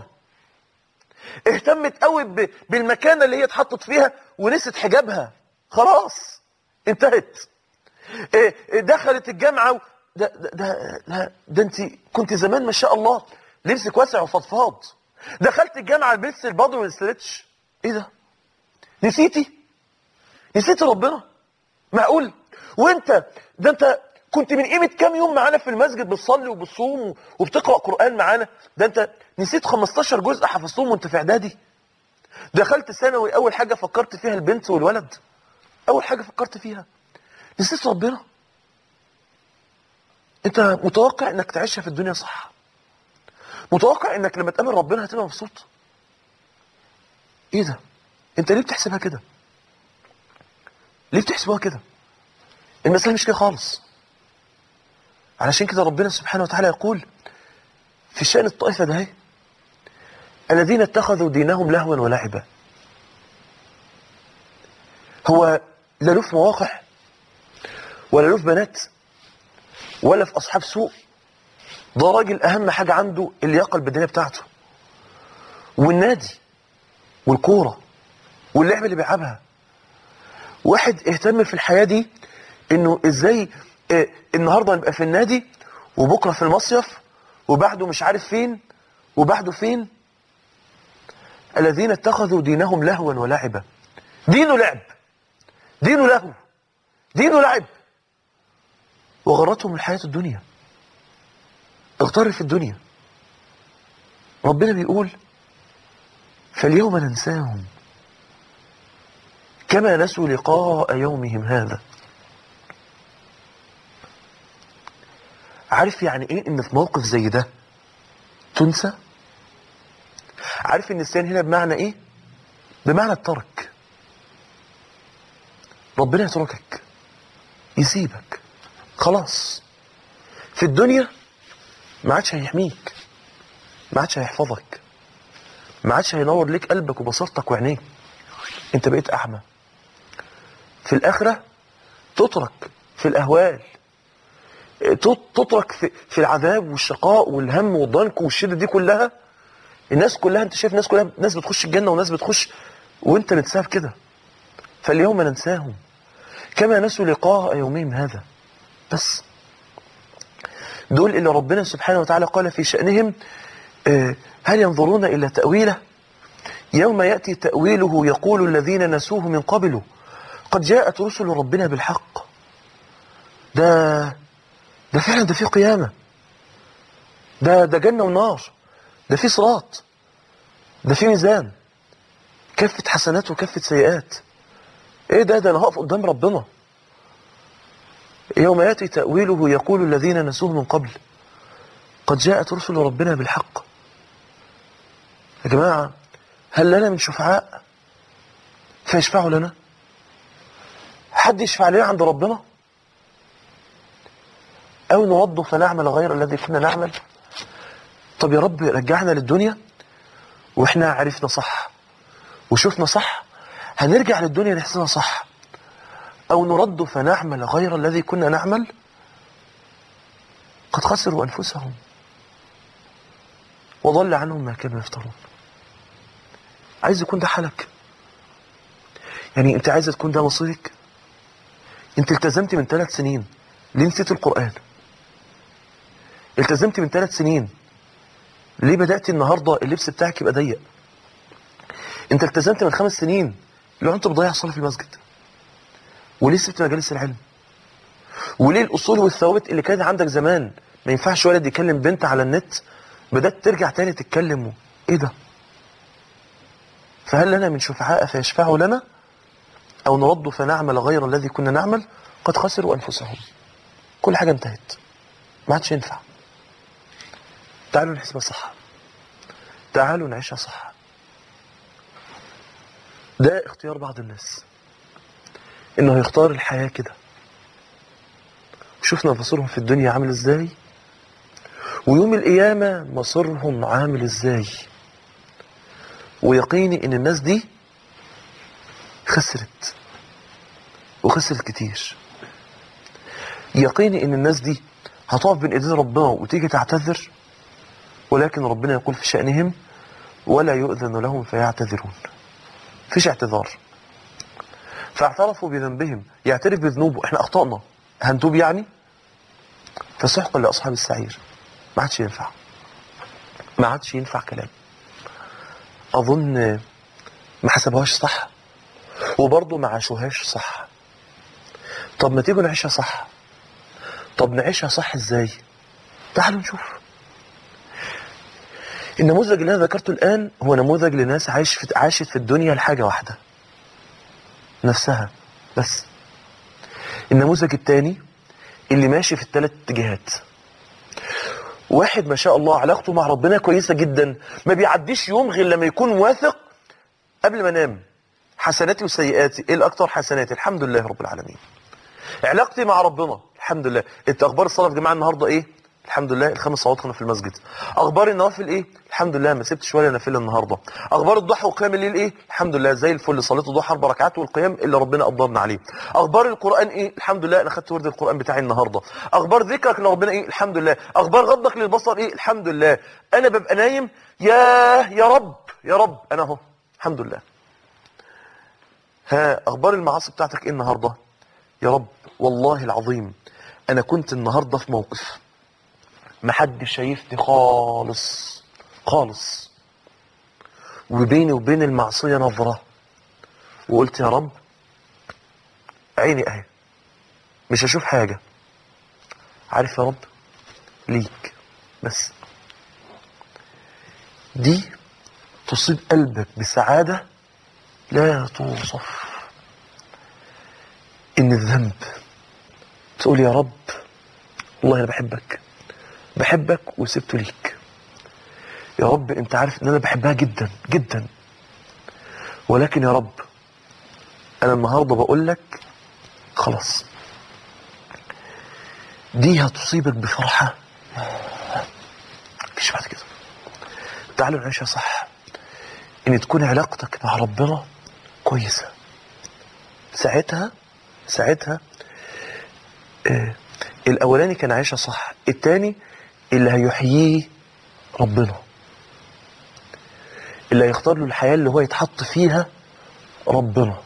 [SPEAKER 1] اهتمت قوي ب- بالمكانة اللي هي اتحطت فيها ونسيت حجابها خلاص انتهت إيه، إيه، دخلت الجامعة و... ده, ده, ده, ده, ده انت كنت زمان ما شاء الله لبسك واسع وفضفاض دخلت الجامعة لبس البادر والستريتش ايه ده نسيتي نسيتي ربنا معقول وانت ده انت كنت من قيمة كام يوم معانا في المسجد بتصلي وبتصوم وبتقرأ قرآن معانا ده انت نسيت 15 جزء حفظتهم وانت في اعدادي دخلت ثانوي اول حاجة فكرت فيها البنت والولد اول حاجة فكرت فيها نسيت ربنا انت متوقع انك تعيشها في الدنيا صح متوقع انك لما تقابل ربنا هتبقى مبسوط ايه ده انت ليه بتحسبها كده ليه بتحسبوها كده المسألة مش كده خالص علشان كده ربنا سبحانه وتعالى يقول في شأن الطائفة ده اهي الذين اتخذوا دينهم لهوا ولعبا هو لا له في مواقع ولا له في بنات ولا في أصحاب سوء ده راجل أهم حاجة عنده اللياقة البدنية بتاعته والنادي والكورة واللعبة اللي بيلعبها واحد اهتم في الحياة دي انه ازاي اه النهاردة نبقى في النادي وبكرة في المصيف وبعده مش عارف فين وبعده فين الذين اتخذوا دينهم لهوا ولعبا دينه لعب دينه لهو دينه لعب وغرتهم الحياة الدنيا اغتر في الدنيا ربنا بيقول فاليوم ننساهم كما نسوا لقاء يومهم هذا عارف يعني ايه ان في موقف زي ده تنسى عارف النسيان هنا بمعنى ايه بمعنى الترك ربنا يتركك يسيبك خلاص في الدنيا ما عادش هيحميك ما عادش هيحفظك ما عادش هينور ليك قلبك وبصيرتك وعينيك انت بقيت اعمى في الاخره تترك في الأهوال تت- تترك في, في العذاب والشقاء والهم والضنك والشدة دي كلها الناس كلها انت شايف الناس كلها ناس بتخش الجنة وناس بتخش وانت متساب كده فاليوم ننساهم كما نسوا لقاء يومهم هذا بس دول اللي ربنا سبحانه وتعالى قال في شأنهم آه، هل ينظرون إلى تأويله يوم يأتي تأويله يقول الذين نسوه من قبله قد جاءت رسل ربنا بالحق ده ده فعلا ده في قيامة ده ده جنة ونار ده في صراط ده في ميزان كفة حسنات وكفة سيئات ايه ده ده انا هقف قدام ربنا يوم ياتي تأويله يقول الذين نسوه من قبل قد جاءت رسل ربنا بالحق يا جماعة هل لنا من شفعاء فيشفعوا لنا حد يشفع لنا عند ربنا أو نرد فنعمل غير الذي كنا نعمل طب يا رب رجعنا للدنيا واحنا عرفنا صح وشفنا صح هنرجع للدنيا نحسنها صح أو نرد فنعمل غير الذي كنا نعمل قد خسروا أنفسهم وضل عنهم ما كانوا يفترون عايز يكون ده حالك يعني انت عايز تكون ده مصيرك انت التزمت من ثلاث سنين ليه نسيت القرآن التزمت من ثلاث سنين ليه بدأت النهاردة اللبس بتاعك يبقى ضيق انت التزمت من خمس سنين لو انت بتضيع صلاة في المسجد وليه سبت مجالس العلم وليه الاصول والثوابت اللي كانت عندك زمان ما ينفعش ولد يكلم بنت على النت بدأت ترجع تاني تتكلم و... ايه ده فهل لنا من شفعاء فيشفعوا لنا او نرد فنعمل غير الذي كنا نعمل قد خسروا انفسهم كل حاجة انتهت ما عادش ينفع تعالوا نحسبها صح تعالوا نعيشها صح ده اختيار بعض الناس انه يختار الحياة كده شفنا مصيرهم في الدنيا عامل ازاي ويوم القيامة مصيرهم عامل ازاي ويقيني ان الناس دي خسرت وخسرت كتير يقيني ان الناس دي هتقف بين ايدين ربنا وتيجي تعتذر ولكن ربنا يقول في شأنهم ولا يؤذن لهم فيعتذرون فيش اعتذار فاعترفوا بذنبهم يعترف بذنوبه احنا اخطأنا هنتوب يعني فسحقا لاصحاب السعير ما عادش ينفع ما عادش ينفع كلام اظن ما حسبوهاش صح وبرضه ما عاشوهاش صح طب ما تيجوا نعيشها صح طب نعيشها صح ازاي تعالوا نشوف النموذج اللي انا ذكرته الان هو نموذج لناس عايش في عاشت في الدنيا لحاجه واحده نفسها بس النموذج الثاني اللي ماشي في الثلاث اتجاهات واحد ما شاء الله علاقته مع ربنا كويسه جدا ما بيعديش يوم غير لما يكون واثق قبل ما انام حسناتي وسيئاتي ايه الاكثر حسناتي الحمد لله رب العالمين علاقتي مع ربنا الحمد لله انت اخبار الصلاه في جماعه النهارده ايه الحمد لله الخمس صلوات كنا في المسجد اخبار النوافل ايه الحمد لله ما سبتش ولا نافله النهارده اخبار الضحى وقيام الليل ايه الحمد لله زي الفل صليت الضحى اربع ركعات والقيام اللي ربنا قدرنا عليه اخبار القران ايه الحمد لله انا خدت ورد القران بتاعي النهارده اخبار ذكرك لربنا ايه الحمد لله اخبار غضك للبصر ايه الحمد لله انا ببقى نايم يا يا رب يا رب انا اهو الحمد لله ها اخبار المعاصي بتاعتك ايه النهارده يا رب والله العظيم انا كنت النهارده في موقف محدش شايفني خالص خالص وبيني وبين المعصية نظرة وقلت يا رب عيني اهي مش هشوف حاجة عارف يا رب ليك بس دي تصيب قلبك بسعادة لا توصف ان الذنب تقول يا رب والله انا بحبك بحبك وسبته ليك يا رب انت عارف ان انا بحبها جدا جدا ولكن يا رب انا النهارده بقول لك خلاص دي هتصيبك بفرحه مفيش بعد كده تعالوا نعيشها صح ان تكون علاقتك مع ربنا كويسه ساعتها ساعتها آه، الاولاني كان عايشها صح التاني اللي هيحييه ربنا اللي هيختار له الحياة اللي هو يتحط فيها ربنا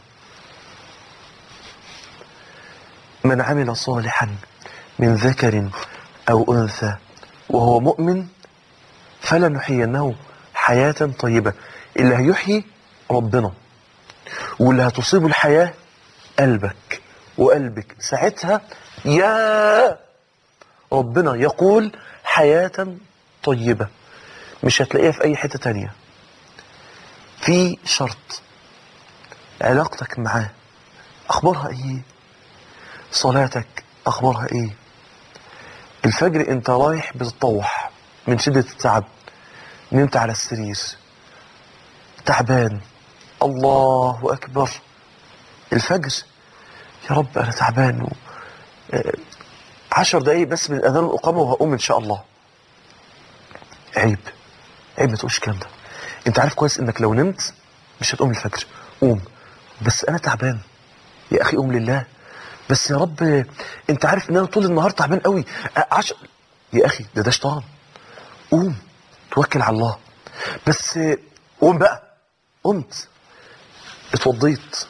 [SPEAKER 1] من عمل صالحا من ذكر أو أنثى وهو مؤمن فلنحيينه حياة طيبة اللي هيحيي ربنا واللي هتصيب الحياة قلبك وقلبك ساعتها يا ربنا يقول حياة طيبة مش هتلاقيها في أي حتة تانية في شرط علاقتك معاه أخبارها إيه صلاتك أخبارها إيه الفجر أنت رايح بتطوح من شدة التعب نمت على السرير تعبان الله أكبر الفجر يا رب أنا تعبان و... آه، عشر دقايق بس من أذان الإقامة وهقوم إن شاء الله عيب عيب ما تقولش الكلام ده أنت عارف كويس إنك لو نمت مش هتقوم الفجر قوم بس أنا تعبان يا أخي قوم لله بس يا رب أنت عارف إن أنا طول النهار تعبان قوي آه، عشر يا أخي ده ده شيطان قوم توكل على الله بس آه، قوم بقى قمت اتوضيت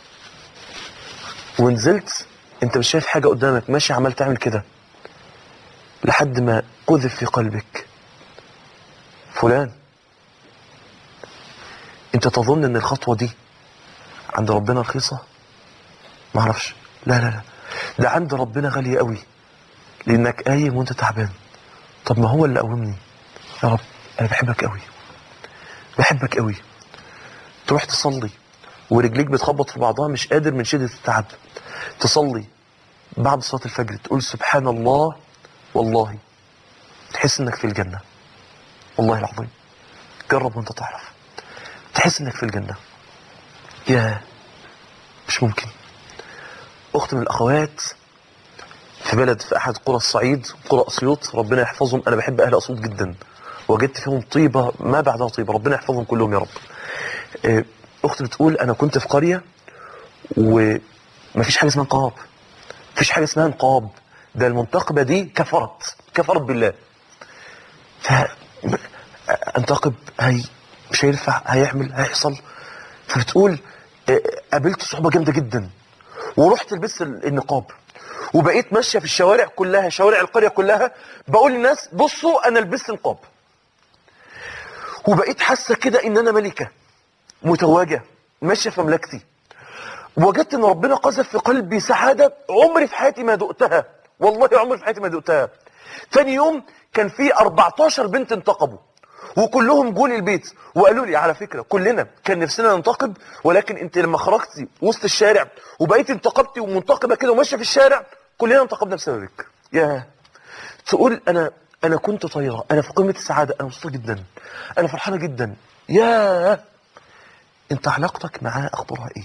[SPEAKER 1] ونزلت انت مش شايف حاجة قدامك ماشي عمال تعمل كده لحد ما قذف في قلبك فلان انت تظن ان الخطوة دي عند ربنا رخيصة معرفش لا لا لا ده عند ربنا غالية قوي لانك قايم وانت تعبان طب ما هو اللي قومني يا رب انا بحبك قوي بحبك قوي تروح تصلي ورجليك بتخبط في بعضها مش قادر من شدة التعب تصلي بعد صلاة الفجر تقول سبحان الله والله تحس انك في الجنة والله العظيم جرب وانت تعرف تحس انك في الجنة يا مش ممكن اخت من الاخوات في بلد في احد قرى الصعيد قرى اسيوط ربنا يحفظهم انا بحب اهل اسيوط جدا وجدت فيهم طيبة ما بعدها طيبة ربنا يحفظهم كلهم يا رب آه، اختي بتقول انا كنت في قرية ومفيش حاجة اسمها نقاب مفيش حاجة اسمها نقاب ده المنتقبة دي كفرت كفرت بالله ف انتقب هي مش هينفع هيعمل هيحصل فبتقول آه، قابلت صعوبة جامدة جدا ورحت لبست النقاب وبقيت ماشية في الشوارع كلها شوارع القرية كلها بقول للناس بصوا انا لبست نقاب وبقيت حاسة كده ان انا ملكة متواجة ماشية في مملكتي وجدت ان ربنا قذف في قلبي سعادة عمري في حياتي ما دقتها والله عمري في حياتي ما دقتها ثاني يوم كان في 14 بنت انتقبوا وكلهم جولي البيت وقالوا لي على فكرة كلنا كان نفسنا ننتقب ولكن انت لما خرجتي وسط الشارع وبقيت انتقبتي ومنتقبة كده وماشية في الشارع كلنا انتقبنا بسببك يا تقول انا انا كنت طايرة انا في قمة السعادة انا مبسوطة جدا انا فرحانة جدا يا انت علاقتك معاه اخبارها ايه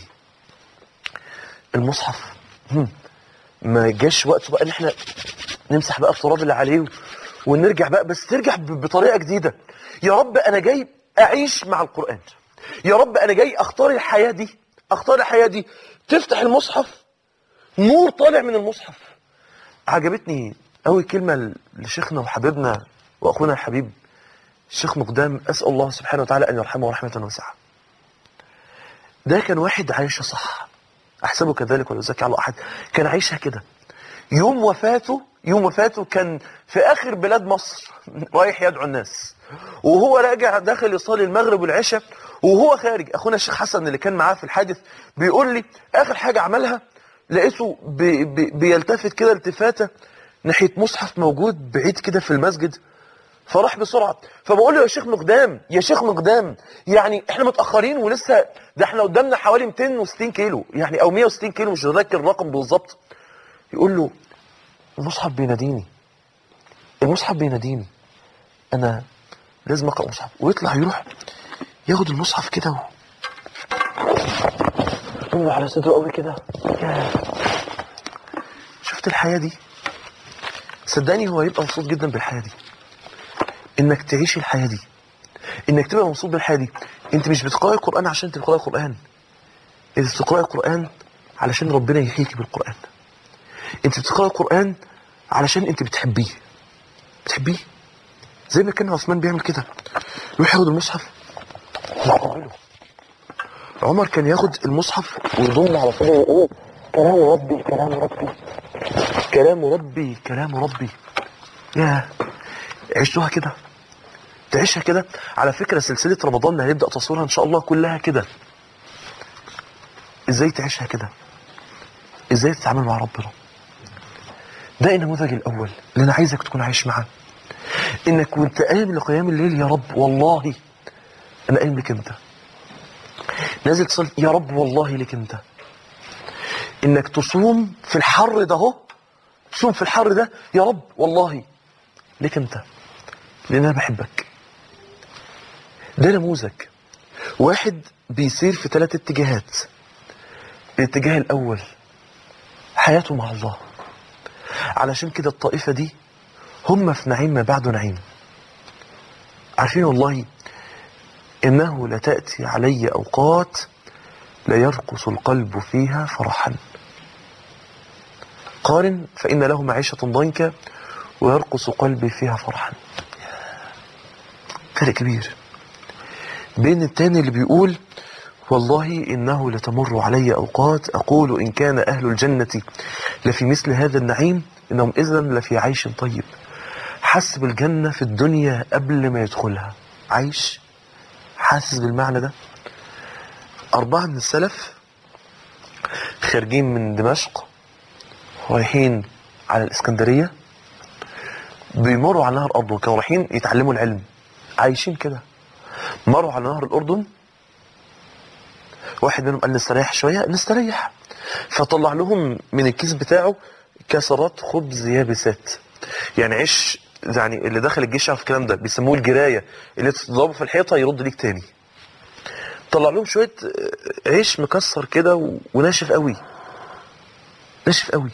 [SPEAKER 1] المصحف هم. ما جاش وقت بقى ان احنا نمسح بقى التراب اللي عليه و- ونرجع بقى بس ترجع ب- بطريقه جديده يا رب انا جاي اعيش مع القران يا رب انا جاي اختار الحياه دي اختار الحياه دي تفتح المصحف نور طالع من المصحف عجبتني قوي كلمه لشيخنا وحبيبنا واخونا الحبيب الشيخ مقدام اسال الله سبحانه وتعالى ان يرحمه رحمه واسعه ده كان واحد عايشه صح احسبه كذلك ولا يزكي على احد كان عايشها كده يوم وفاته يوم وفاته كان في اخر بلاد مصر رايح يدعو الناس وهو راجع داخل يصلي المغرب والعشاء وهو خارج اخونا الشيخ حسن اللي كان معاه في الحادث بيقول لي اخر حاجه عملها لقيته بي بي بيلتفت كده التفاته ناحيه مصحف موجود بعيد كده في المسجد فراح بسرعة فبقول له يا شيخ مقدام يا شيخ مقدام يعني احنا متأخرين ولسه ده احنا قدامنا حوالي 260 كيلو يعني او 160 كيلو مش متذكر الرقم بالظبط يقول له المصحف بيناديني المصحف بيناديني انا لازم اقرا المصحف ويطلع يروح ياخد المصحف كده و... يقوم على صدره قوي كده ياه. شفت الحياة دي صدقني هو هيبقى مبسوط جدا بالحياة دي انك تعيش الحياة دي انك تبقى مبسوط بالحياة دي انت مش بتقرأي القرآن عشان تقرأي القرآن انت بتقرأي القرآن علشان ربنا يحييك بالقرآن انت بتقرأي القرآن علشان انت بتحبيه بتحبيه زي ما كان عثمان بيعمل كده يروح ياخد المصحف ويقبله عمر كان ياخد المصحف ويضم على صدره ويقول كلام ربي كلام ربي كلام ربي كلام ربي يا عشتوها كده تعيشها كده على فكرة سلسلة رمضان اللي هنبدأ تصويرها إن شاء الله كلها كده إزاي تعيشها كده إزاي تتعامل مع ربنا ده النموذج الأول اللي أنا عايزك تكون عايش معاه إنك وأنت قايم لقيام الليل يا رب والله أنا قايم لك أنت نازل تصلي يا رب والله لك أنت إنك تصوم في الحر ده اهو تصوم في الحر ده يا رب والله لك أنت لأن أنا بحبك ده نموذج واحد بيسير في ثلاث اتجاهات الاتجاه الأول حياته مع الله علشان كده الطائفة دي هم في نعيم ما بعده نعيم عارفين والله إنه لتأتي علي أوقات لا يرقص القلب فيها فرحا قارن فإن له معيشة ضنكا ويرقص قلبي فيها فرحا فرق كبير بين التاني اللي بيقول والله إنه لتمر علي أوقات أقول إن كان أهل الجنة لفي مثل هذا النعيم إنهم إذا لفي عيش طيب حس بالجنة في الدنيا قبل ما يدخلها عايش حاسس بالمعنى ده أربعة من السلف خارجين من دمشق رايحين على الإسكندرية بيمروا على نهر الأردن كانوا رايحين يتعلموا العلم عايشين كده مروا على نهر الأردن واحد منهم قال نستريح شوية نستريح فطلع لهم من الكيس بتاعه كسرات خبز يابسات يعني عيش يعني اللي دخل الجيش يعرف الكلام ده بيسموه الجرايه اللي تضربه في الحيطه يرد ليك تاني طلع لهم شويه عيش مكسر كده و- وناشف قوي ناشف قوي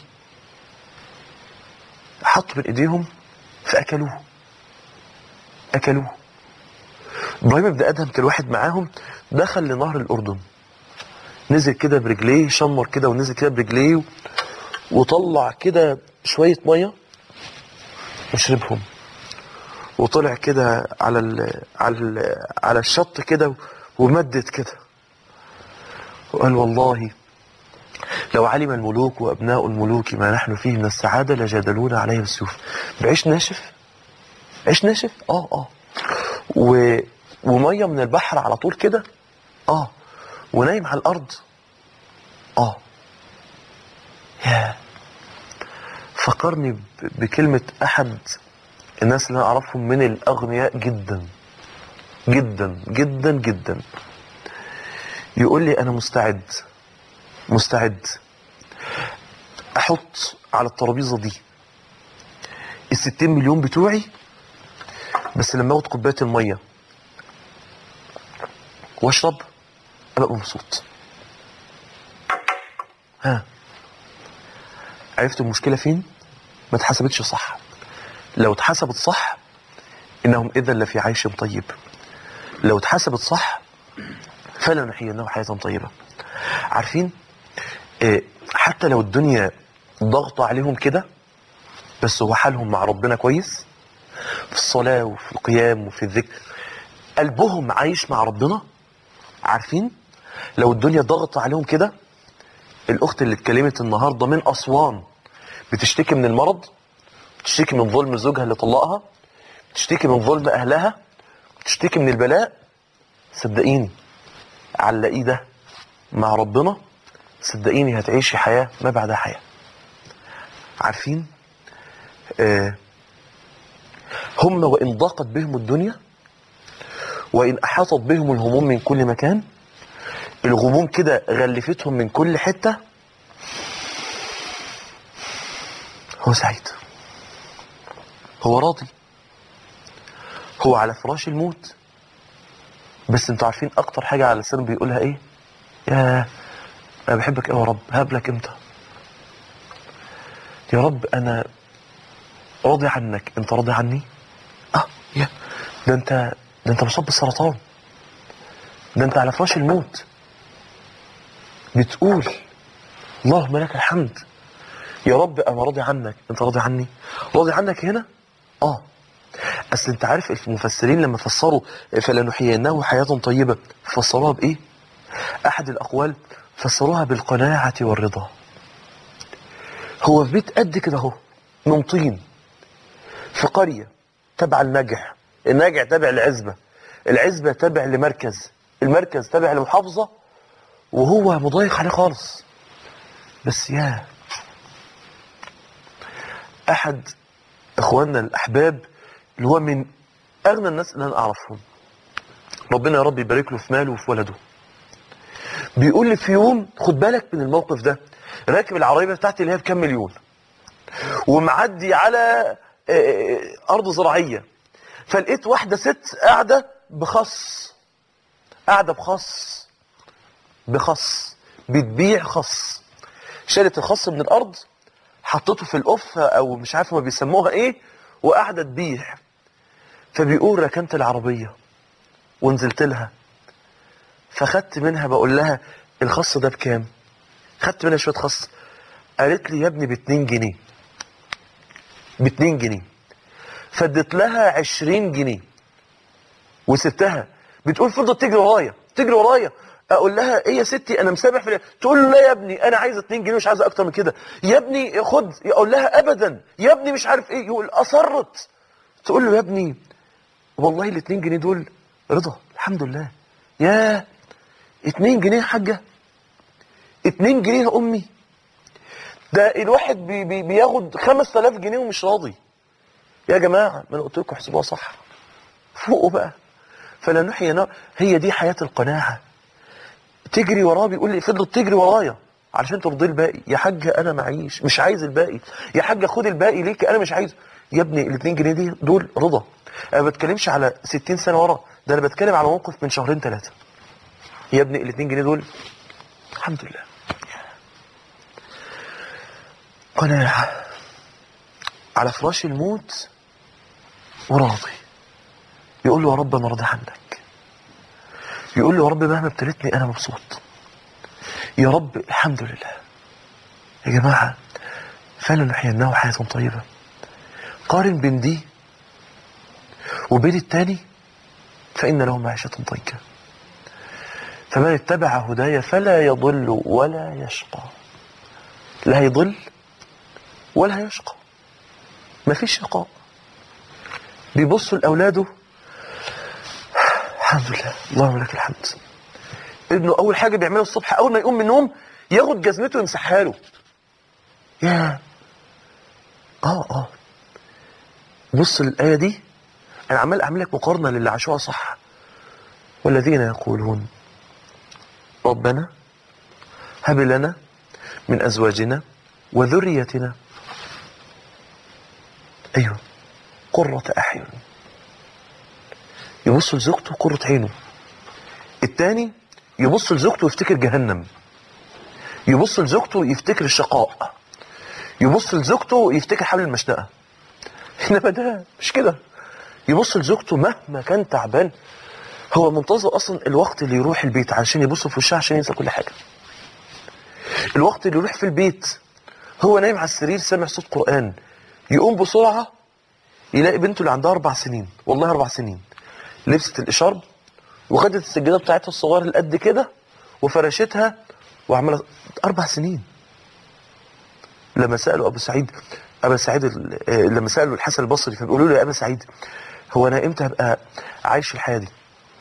[SPEAKER 1] حطوا بين ايديهم فاكلوه اكلوه ابراهيم بن ادهم كان واحد معاهم دخل لنهر الاردن نزل كده برجليه شمر كده ونزل كده برجليه و- وطلع كده شويه ميه وشربهم وطلع كده على ال على ال على الشط كده ومدد كده وقال والله لو علم الملوك وابناء الملوك ما نحن فيه من السعاده لجادلونا عليه بالسيوف بعيش ناشف عيش ناشف اه اه و... وميه من البحر على طول كده اه ونايم على الارض اه يا فكرني ب- بكلمة أحد الناس اللي أنا أعرفهم من الأغنياء جدا جدا جدا جدا يقول لي أنا مستعد مستعد أحط على الترابيزة دي الستين مليون بتوعي بس لما أخد كوباية المية وأشرب أبقى مبسوط ها عرفت المشكلة فين؟ ما اتحسبتش صح لو اتحسبت صح إنهم إذا لفي عيش طيب لو اتحسبت صح فلنحيينه حياة طيبة عارفين إيه حتى لو الدنيا ضغط عليهم كده بس هو حالهم مع ربنا كويس في الصلاة وفي القيام وفي الذكر قلبهم عايش مع ربنا عارفين لو الدنيا ضغط عليهم كده الاخت اللي اتكلمت النهارده من اسوان بتشتكي من المرض بتشتكي من ظلم زوجها اللي طلقها بتشتكي من ظلم اهلها بتشتكي من البلاء صدقيني علقيه ده مع ربنا صدقيني هتعيشي حياه ما بعدها حياه عارفين آه هم وان ضاقت بهم الدنيا وان احاطت بهم الهموم من كل مكان الغموم كده غلفتهم من كل حتة هو سعيد هو راضي هو على فراش الموت بس انتوا عارفين اكتر حاجة على لسانه بيقولها ايه يا انا بحبك ايه يا رب هقابلك امتى يا رب انا راضي عنك انت راضي عني اه يا ده انت ده انت مصاب بالسرطان ده انت على فراش الموت بتقول اللهم لك الحمد يا رب انا راضي عنك انت راضي عني راضي عنك هنا اه اصل انت عارف المفسرين لما فسروا فلنحيينه حياة طيبة فسروها بايه احد الاقوال فسروها بالقناعة والرضا هو في بيت قد كده اهو من طين في قرية تبع النجح النجع تبع العزبة العزبة تبع لمركز المركز تبع لمحافظة وهو مضايق عليه خالص بس يا احد اخواننا الاحباب اللي هو من اغنى الناس اللي انا اعرفهم ربنا يا رب يبارك له في ماله وفي ولده بيقول لي في يوم خد بالك من الموقف ده راكب العربيه بتاعتي اللي هي بكام مليون ومعدي على آه، ارض زراعيه فلقيت واحده ست قاعده بخص قاعده بخص بخص بتبيع خص شالت الخص من الارض حطته في القفه او مش عارف ما بيسموها ايه وقاعده تبيع فبيقول ركنت العربيه ونزلت لها فخدت منها بقول لها الخص ده بكام خدت منها شويه خص قالت لي يا ابني ب 2 جنيه ب 2 جنيه فديت لها 20 جنيه وسبتها بتقول فضلت تجري ورايا تجري ورايا اقول لها ايه يا ستي انا مسامح في تقول له لا يا ابني انا عايزه 2 جنيه مش عايزه اكتر من كده يا ابني خد اقول لها ابدا يا ابني مش عارف ايه يقول اصرت تقول له يا ابني والله ال 2 جنيه دول رضا الحمد لله يا 2 جنيه يا حاجه 2 جنيه يا امي ده الواحد بي بي بياخد 5000 جنيه ومش راضي يا جماعه ما انا قلت لكم احسبوها صح فوقوا بقى فلا نحيي نار هي دي حياه القناعه تجري وراه بيقول لي فضلت تجري ورايا علشان ترضي الباقي يا حاجه انا معيش مش عايز الباقي يا حاجه خد الباقي ليك انا مش عايز يا ابني ال 2 جنيه دي دول رضا انا ما بتكلمش على 60 سنه ورا ده انا بتكلم على موقف من شهرين ثلاثه يا ابني ال 2 جنيه دول الحمد لله قناعه على فراش الموت وراضي يقول له يا رب انا راضي عنك يقول له يا رب مهما ابتليتني انا مبسوط يا رب الحمد لله يا جماعه فلنحيينه حياه طيبه قارن بين دي وبين التاني فإن له معيشة ضنكا فمن اتبع هداي فلا يضل ولا يشقى لا يضل ولا يشقى ما فيش شقاء بيبصوا لأولاده الحمد لله اللهم لك الحمد ابنه أول حاجة بيعملها الصبح أول ما يقوم من النوم ياخد جزمته ويمسحها له يا اه اه بص للآية دي أنا عمال أعمل لك مقارنة للي عاشوها صح والذين يقولون ربنا هب لنا من أزواجنا وذريتنا أيوه قرة أعين يبص لزوجته قرة عينه التاني يبص لزوجته ويفتكر جهنم يبص لزوجته يفتكر الشقاء يبص لزوجته يفتكر حبل المشنقة انما ده مش كده يبص لزوجته مهما كان تعبان هو منتظر اصلا الوقت اللي يروح البيت عشان يبص في وشها عشان ينسى كل حاجه الوقت اللي يروح في البيت هو نايم على السرير سامع صوت قران يقوم بسرعه يلاقي بنته اللي عندها اربع سنين والله اربع سنين لبست الاشارب وخدت السجاده بتاعتها الصغيره اللي قد كده وفرشتها وعملت اربع سنين لما سالوا ابو سعيد ابا سعيد ال- آه، لما سالوا الحسن البصري فبيقولوا له يا ابا سعيد هو انا امتى هبقى عايش الحياه دي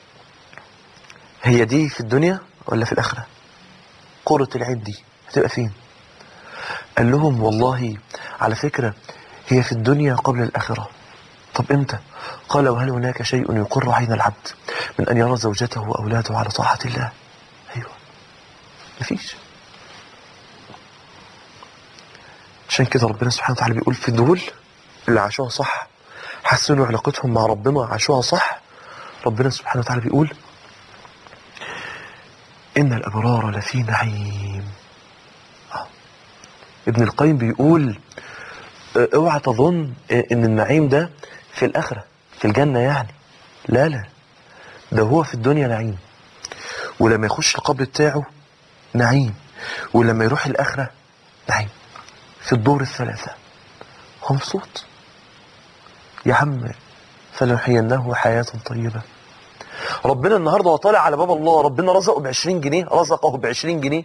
[SPEAKER 1] هي دي في الدنيا ولا في الاخره قرة العين دي هتبقى فين قال لهم والله على فكرة هي في الدنيا قبل الآخرة طب امتى قال وهل هناك شيء يقر عين العبد من أن يرى زوجته وأولاده على طاعة الله أيوة مفيش عشان كده ربنا سبحانه وتعالى بيقول في دول اللي عاشوها صح حسنوا علاقتهم مع ربنا عاشوها صح ربنا سبحانه وتعالى بيقول إن الأبرار لفي نعيم آه. ابن القيم بيقول آه، اوعى تظن آه، ان النعيم ده في الآخرة في الجنة يعني لا لا ده هو في الدنيا نعيم ولما يخش القبر بتاعه نعيم ولما يروح الآخرة نعيم في الدور الثلاثة هو مبسوط يا عم فلنحيينه حياة طيبة ربنا النهاردة وطالع على باب الله ربنا رزقه بعشرين جنيه رزقه بعشرين جنيه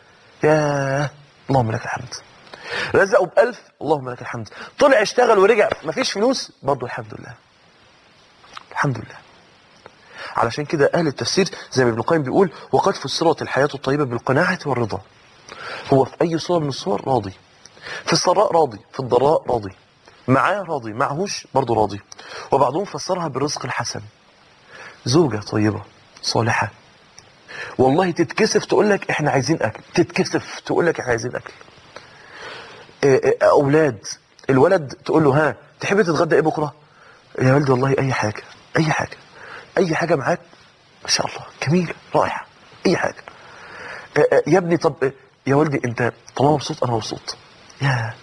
[SPEAKER 1] يا اللهم لك الحمد رزقه بألف اللهم لك الحمد طلع اشتغل ورجع مفيش فلوس برضه الحمد لله الحمد لله علشان كده أهل التفسير زي ما ابن القيم بيقول وقد فسرت الحياة الطيبة بالقناعة والرضا هو في أي صورة من الصور راضي في السراء راضي في الضراء راضي معاه راضي معهوش برضه راضي وبعضهم فسرها بالرزق الحسن زوجة طيبة صالحة والله تتكسف تقول لك احنا عايزين اكل تتكسف تقول لك احنا عايزين اكل إيه إيه اولاد الولد تقول له ها تحب تتغدى ايه بكره يا ولدي والله اي حاجه اي حاجه اي حاجه معاك ما شاء الله جميله رائعه اي حاجه إيه إيه يا ابني طب إيه يا ولدي انت طالما مبسوط انا مبسوط يا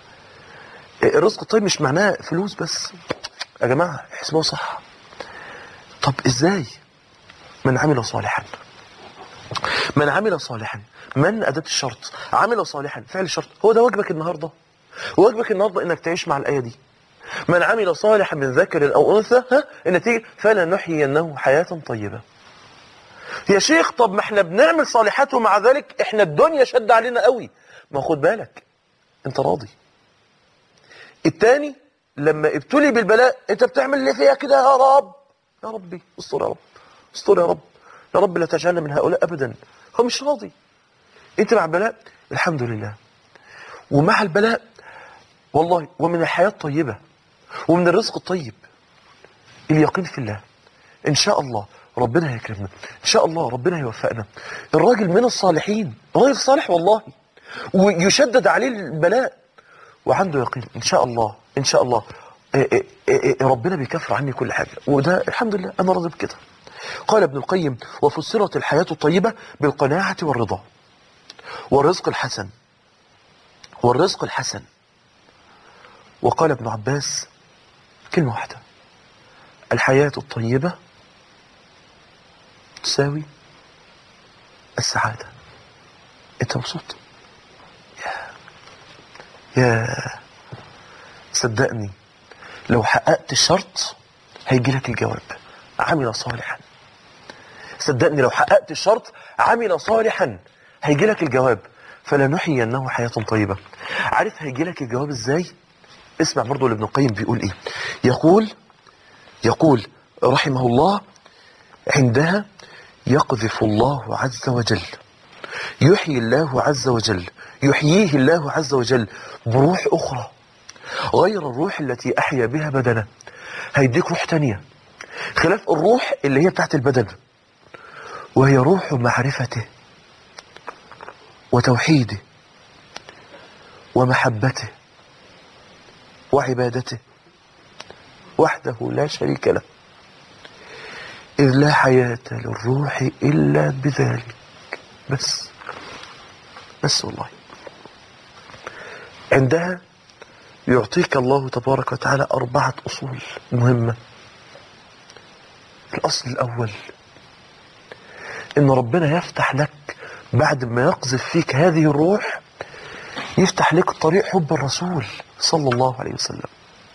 [SPEAKER 1] إيه الرزق الطيب مش معناه فلوس بس يا جماعه احسبوها صح طب ازاي من عمل صالحا من عمل صالحا من أداة الشرط عمل صالحا فعل الشرط هو ده واجبك النهاردة واجبك النهاردة انك تعيش مع الآية دي من عمل صالحا من ذكر أو أنثى ها النتيجة فلنحيينه حياة طيبة يا شيخ طب ما احنا بنعمل صالحات ومع ذلك احنا الدنيا شد علينا قوي ما خد بالك انت راضي التاني لما ابتلي بالبلاء انت بتعمل اللي فيها كده يا رب يا ربي استر يا رب استر يا رب يا رب لا تجعلنا من هؤلاء ابدا هو مش راضي انت مع البلاء الحمد لله ومع البلاء والله ومن الحياة الطيبة ومن الرزق الطيب اليقين في الله ان شاء الله ربنا هيكرمنا ان شاء الله ربنا هيوفقنا الراجل من الصالحين راجل صالح والله ويشدد عليه البلاء وعنده يقين ان شاء الله ان شاء الله إيه إيه إيه ربنا بيكفر عني كل حاجة وده الحمد لله انا راضي بكده قال ابن القيم وفسرت الحياة الطيبة بالقناعة والرضا والرزق الحسن والرزق الحسن وقال ابن عباس كلمة واحدة الحياة الطيبة تساوي السعادة انت مبسوط يا يا صدقني لو حققت الشرط هيجي لك الجواب عمل صالحا صدقني لو حققت الشرط عمل صالحا هيجي لك الجواب فلنحيينه حياة طيبة عارف هيجي لك الجواب ازاي اسمع برضو لابن القيم بيقول ايه يقول يقول رحمه الله عندها يقذف الله عز وجل يحيي الله عز وجل يحييه الله عز وجل بروح أخرى غير الروح التي أحيا بها بدنه هيديك روح تانية خلاف الروح اللي هي بتاعت البدن وهي روح معرفته وتوحيده ومحبته وعبادته وحده لا شريك له إذ لا حياة للروح إلا بذلك بس بس والله عندها يعطيك الله تبارك وتعالى أربعة أصول مهمة الأصل الأول إن ربنا يفتح لك بعد ما يقذف فيك هذه الروح يفتح لك طريق حب الرسول صلى الله عليه وسلم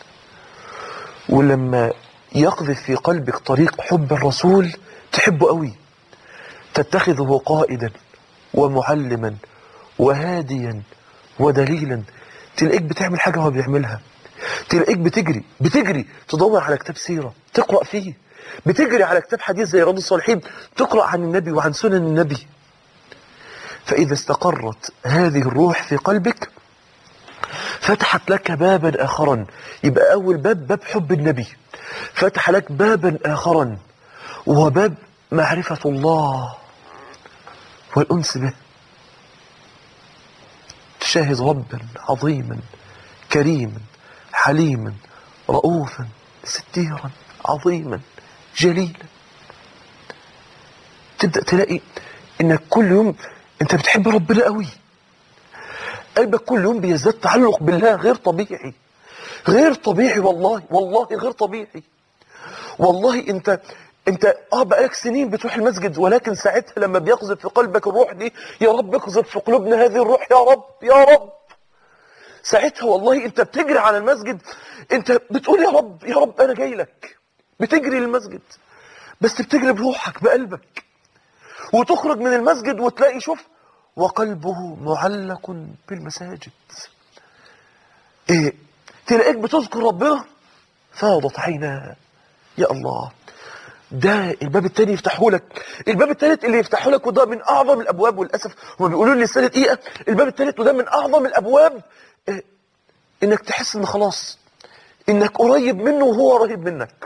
[SPEAKER 1] ولما يقذف في قلبك طريق حب الرسول تحبه قوي تتخذه قائدا ومعلما وهاديا ودليلا تلاقيك بتعمل حاجة هو بيعملها تلاقيك بتجري بتجري تدور على كتاب سيرة تقرأ فيه بتجري على كتاب حديث زي رياض الصالحين تقرأ عن النبي وعن سنن النبي فإذا استقرت هذه الروح في قلبك فتحت لك بابا آخرا يبقى أول باب باب حب النبي فتح لك بابا آخرا وهو باب معرفة الله والأنس به تشاهد ربا عظيما كريما حليما رؤوفا ستيرا عظيما جليلا تبدأ تلاقي انك كل يوم انت بتحب ربنا قوي قلبك كل يوم بيزداد تعلق بالله غير طبيعي غير طبيعي والله والله غير طبيعي والله انت انت اه بقالك سنين بتروح المسجد ولكن ساعتها لما بيقذف في قلبك الروح دي يا رب اقذف في قلوبنا هذه الروح يا رب يا رب ساعتها والله انت بتجري على المسجد انت بتقول يا رب يا رب انا جاي لك بتجري للمسجد بس بتجري بروحك بقلبك وتخرج من المسجد وتلاقي شوف وقلبه معلق بالمساجد ايه تلاقيك بتذكر ربنا فاضت عيناه يا الله ده الباب التاني يفتحه لك الباب التالت اللي يفتحه لك وده من اعظم الابواب وللاسف هم بيقولوا لي لسه دقيقه الباب التالت وده من اعظم الابواب إيه؟ انك تحس ان خلاص انك قريب منه وهو قريب منك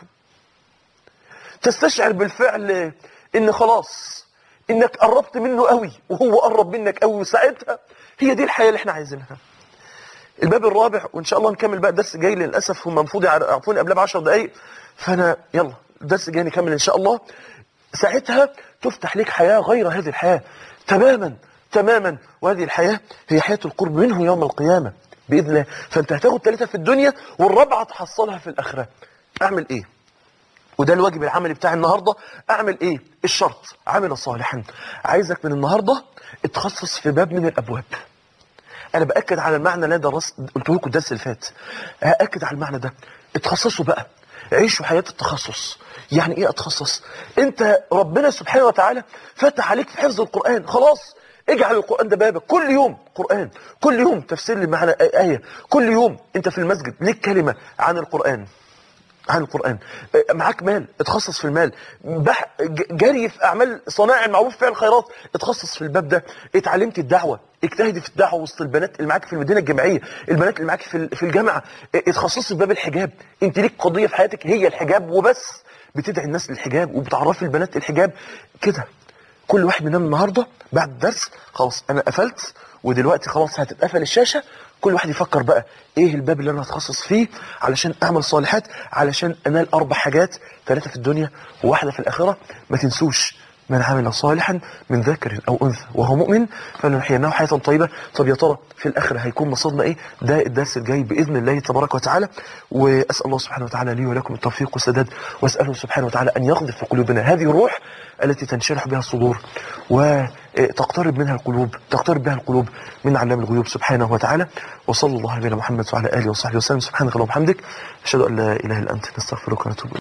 [SPEAKER 1] تستشعر بالفعل ان خلاص انك قربت منه قوي وهو قرب منك قوي وساعتها هي دي الحياه اللي احنا عايزينها الباب الرابع وان شاء الله نكمل بقى الدرس جاي للاسف هم المفروض يعرفوني قبلها ب 10 دقائق فانا يلا الدرس جاي نكمل ان شاء الله ساعتها تفتح لك حياه غير هذه الحياه تماما تماما وهذه الحياه هي حياه القرب منه يوم القيامه باذن الله فانت هتاخد ثلاثه في الدنيا والرابعه تحصلها في الاخره اعمل ايه وده الواجب العملي بتاع النهارده اعمل ايه الشرط عمل صالحا عايزك من النهارده اتخصص في باب من الابواب انا باكد على المعنى اللي انا درست قلت لكم الدرس اللي فات هاكد على المعنى ده اتخصصوا بقى عيشوا حياه التخصص يعني ايه اتخصص انت ربنا سبحانه وتعالى فتح عليك في حفظ القران خلاص اجعل القران ده بابك كل يوم قران كل يوم تفسير لمعنى ايه كل يوم انت في المسجد ليك كلمه عن القران عن القرآن معاك مال اتخصص في المال بح جري في أعمال صناعة المعروف فعل الخيرات اتخصص في الباب ده اتعلمت الدعوة اجتهدي في الدعوة وسط البنات اللي معاك في المدينة الجامعية البنات اللي معاك في في الجامعة اتخصصي في باب الحجاب انت ليك قضية في حياتك هي الحجاب وبس بتدعي الناس للحجاب وبتعرفي البنات الحجاب كده كل واحد مننا النهارده بعد الدرس خلاص انا قفلت ودلوقتي خلاص هتتقفل الشاشه كل واحد يفكر بقى ايه الباب اللي انا هتخصص فيه علشان اعمل صالحات علشان انال اربع حاجات ثلاثه في الدنيا وواحده في الاخره ما تنسوش من عمل صالحا من ذكر او انثى وهو مؤمن فلنحيينه حياه طيبه طب يا ترى في الاخره هيكون مصيرنا ايه ده الدرس الجاي باذن الله تبارك وتعالى واسال الله سبحانه وتعالى لي ولكم التوفيق والسداد واساله سبحانه وتعالى ان يقذف في قلوبنا هذه الروح التي تنشرح بها الصدور وتقترب منها القلوب تقترب بها القلوب من علام الغيوب سبحانه وتعالى وصلى الله على نبينا محمد وعلى اله وصحبه وسلم سبحانك اللهم وبحمدك اشهد ان لا اله الا انت نستغفرك ونتوب اليك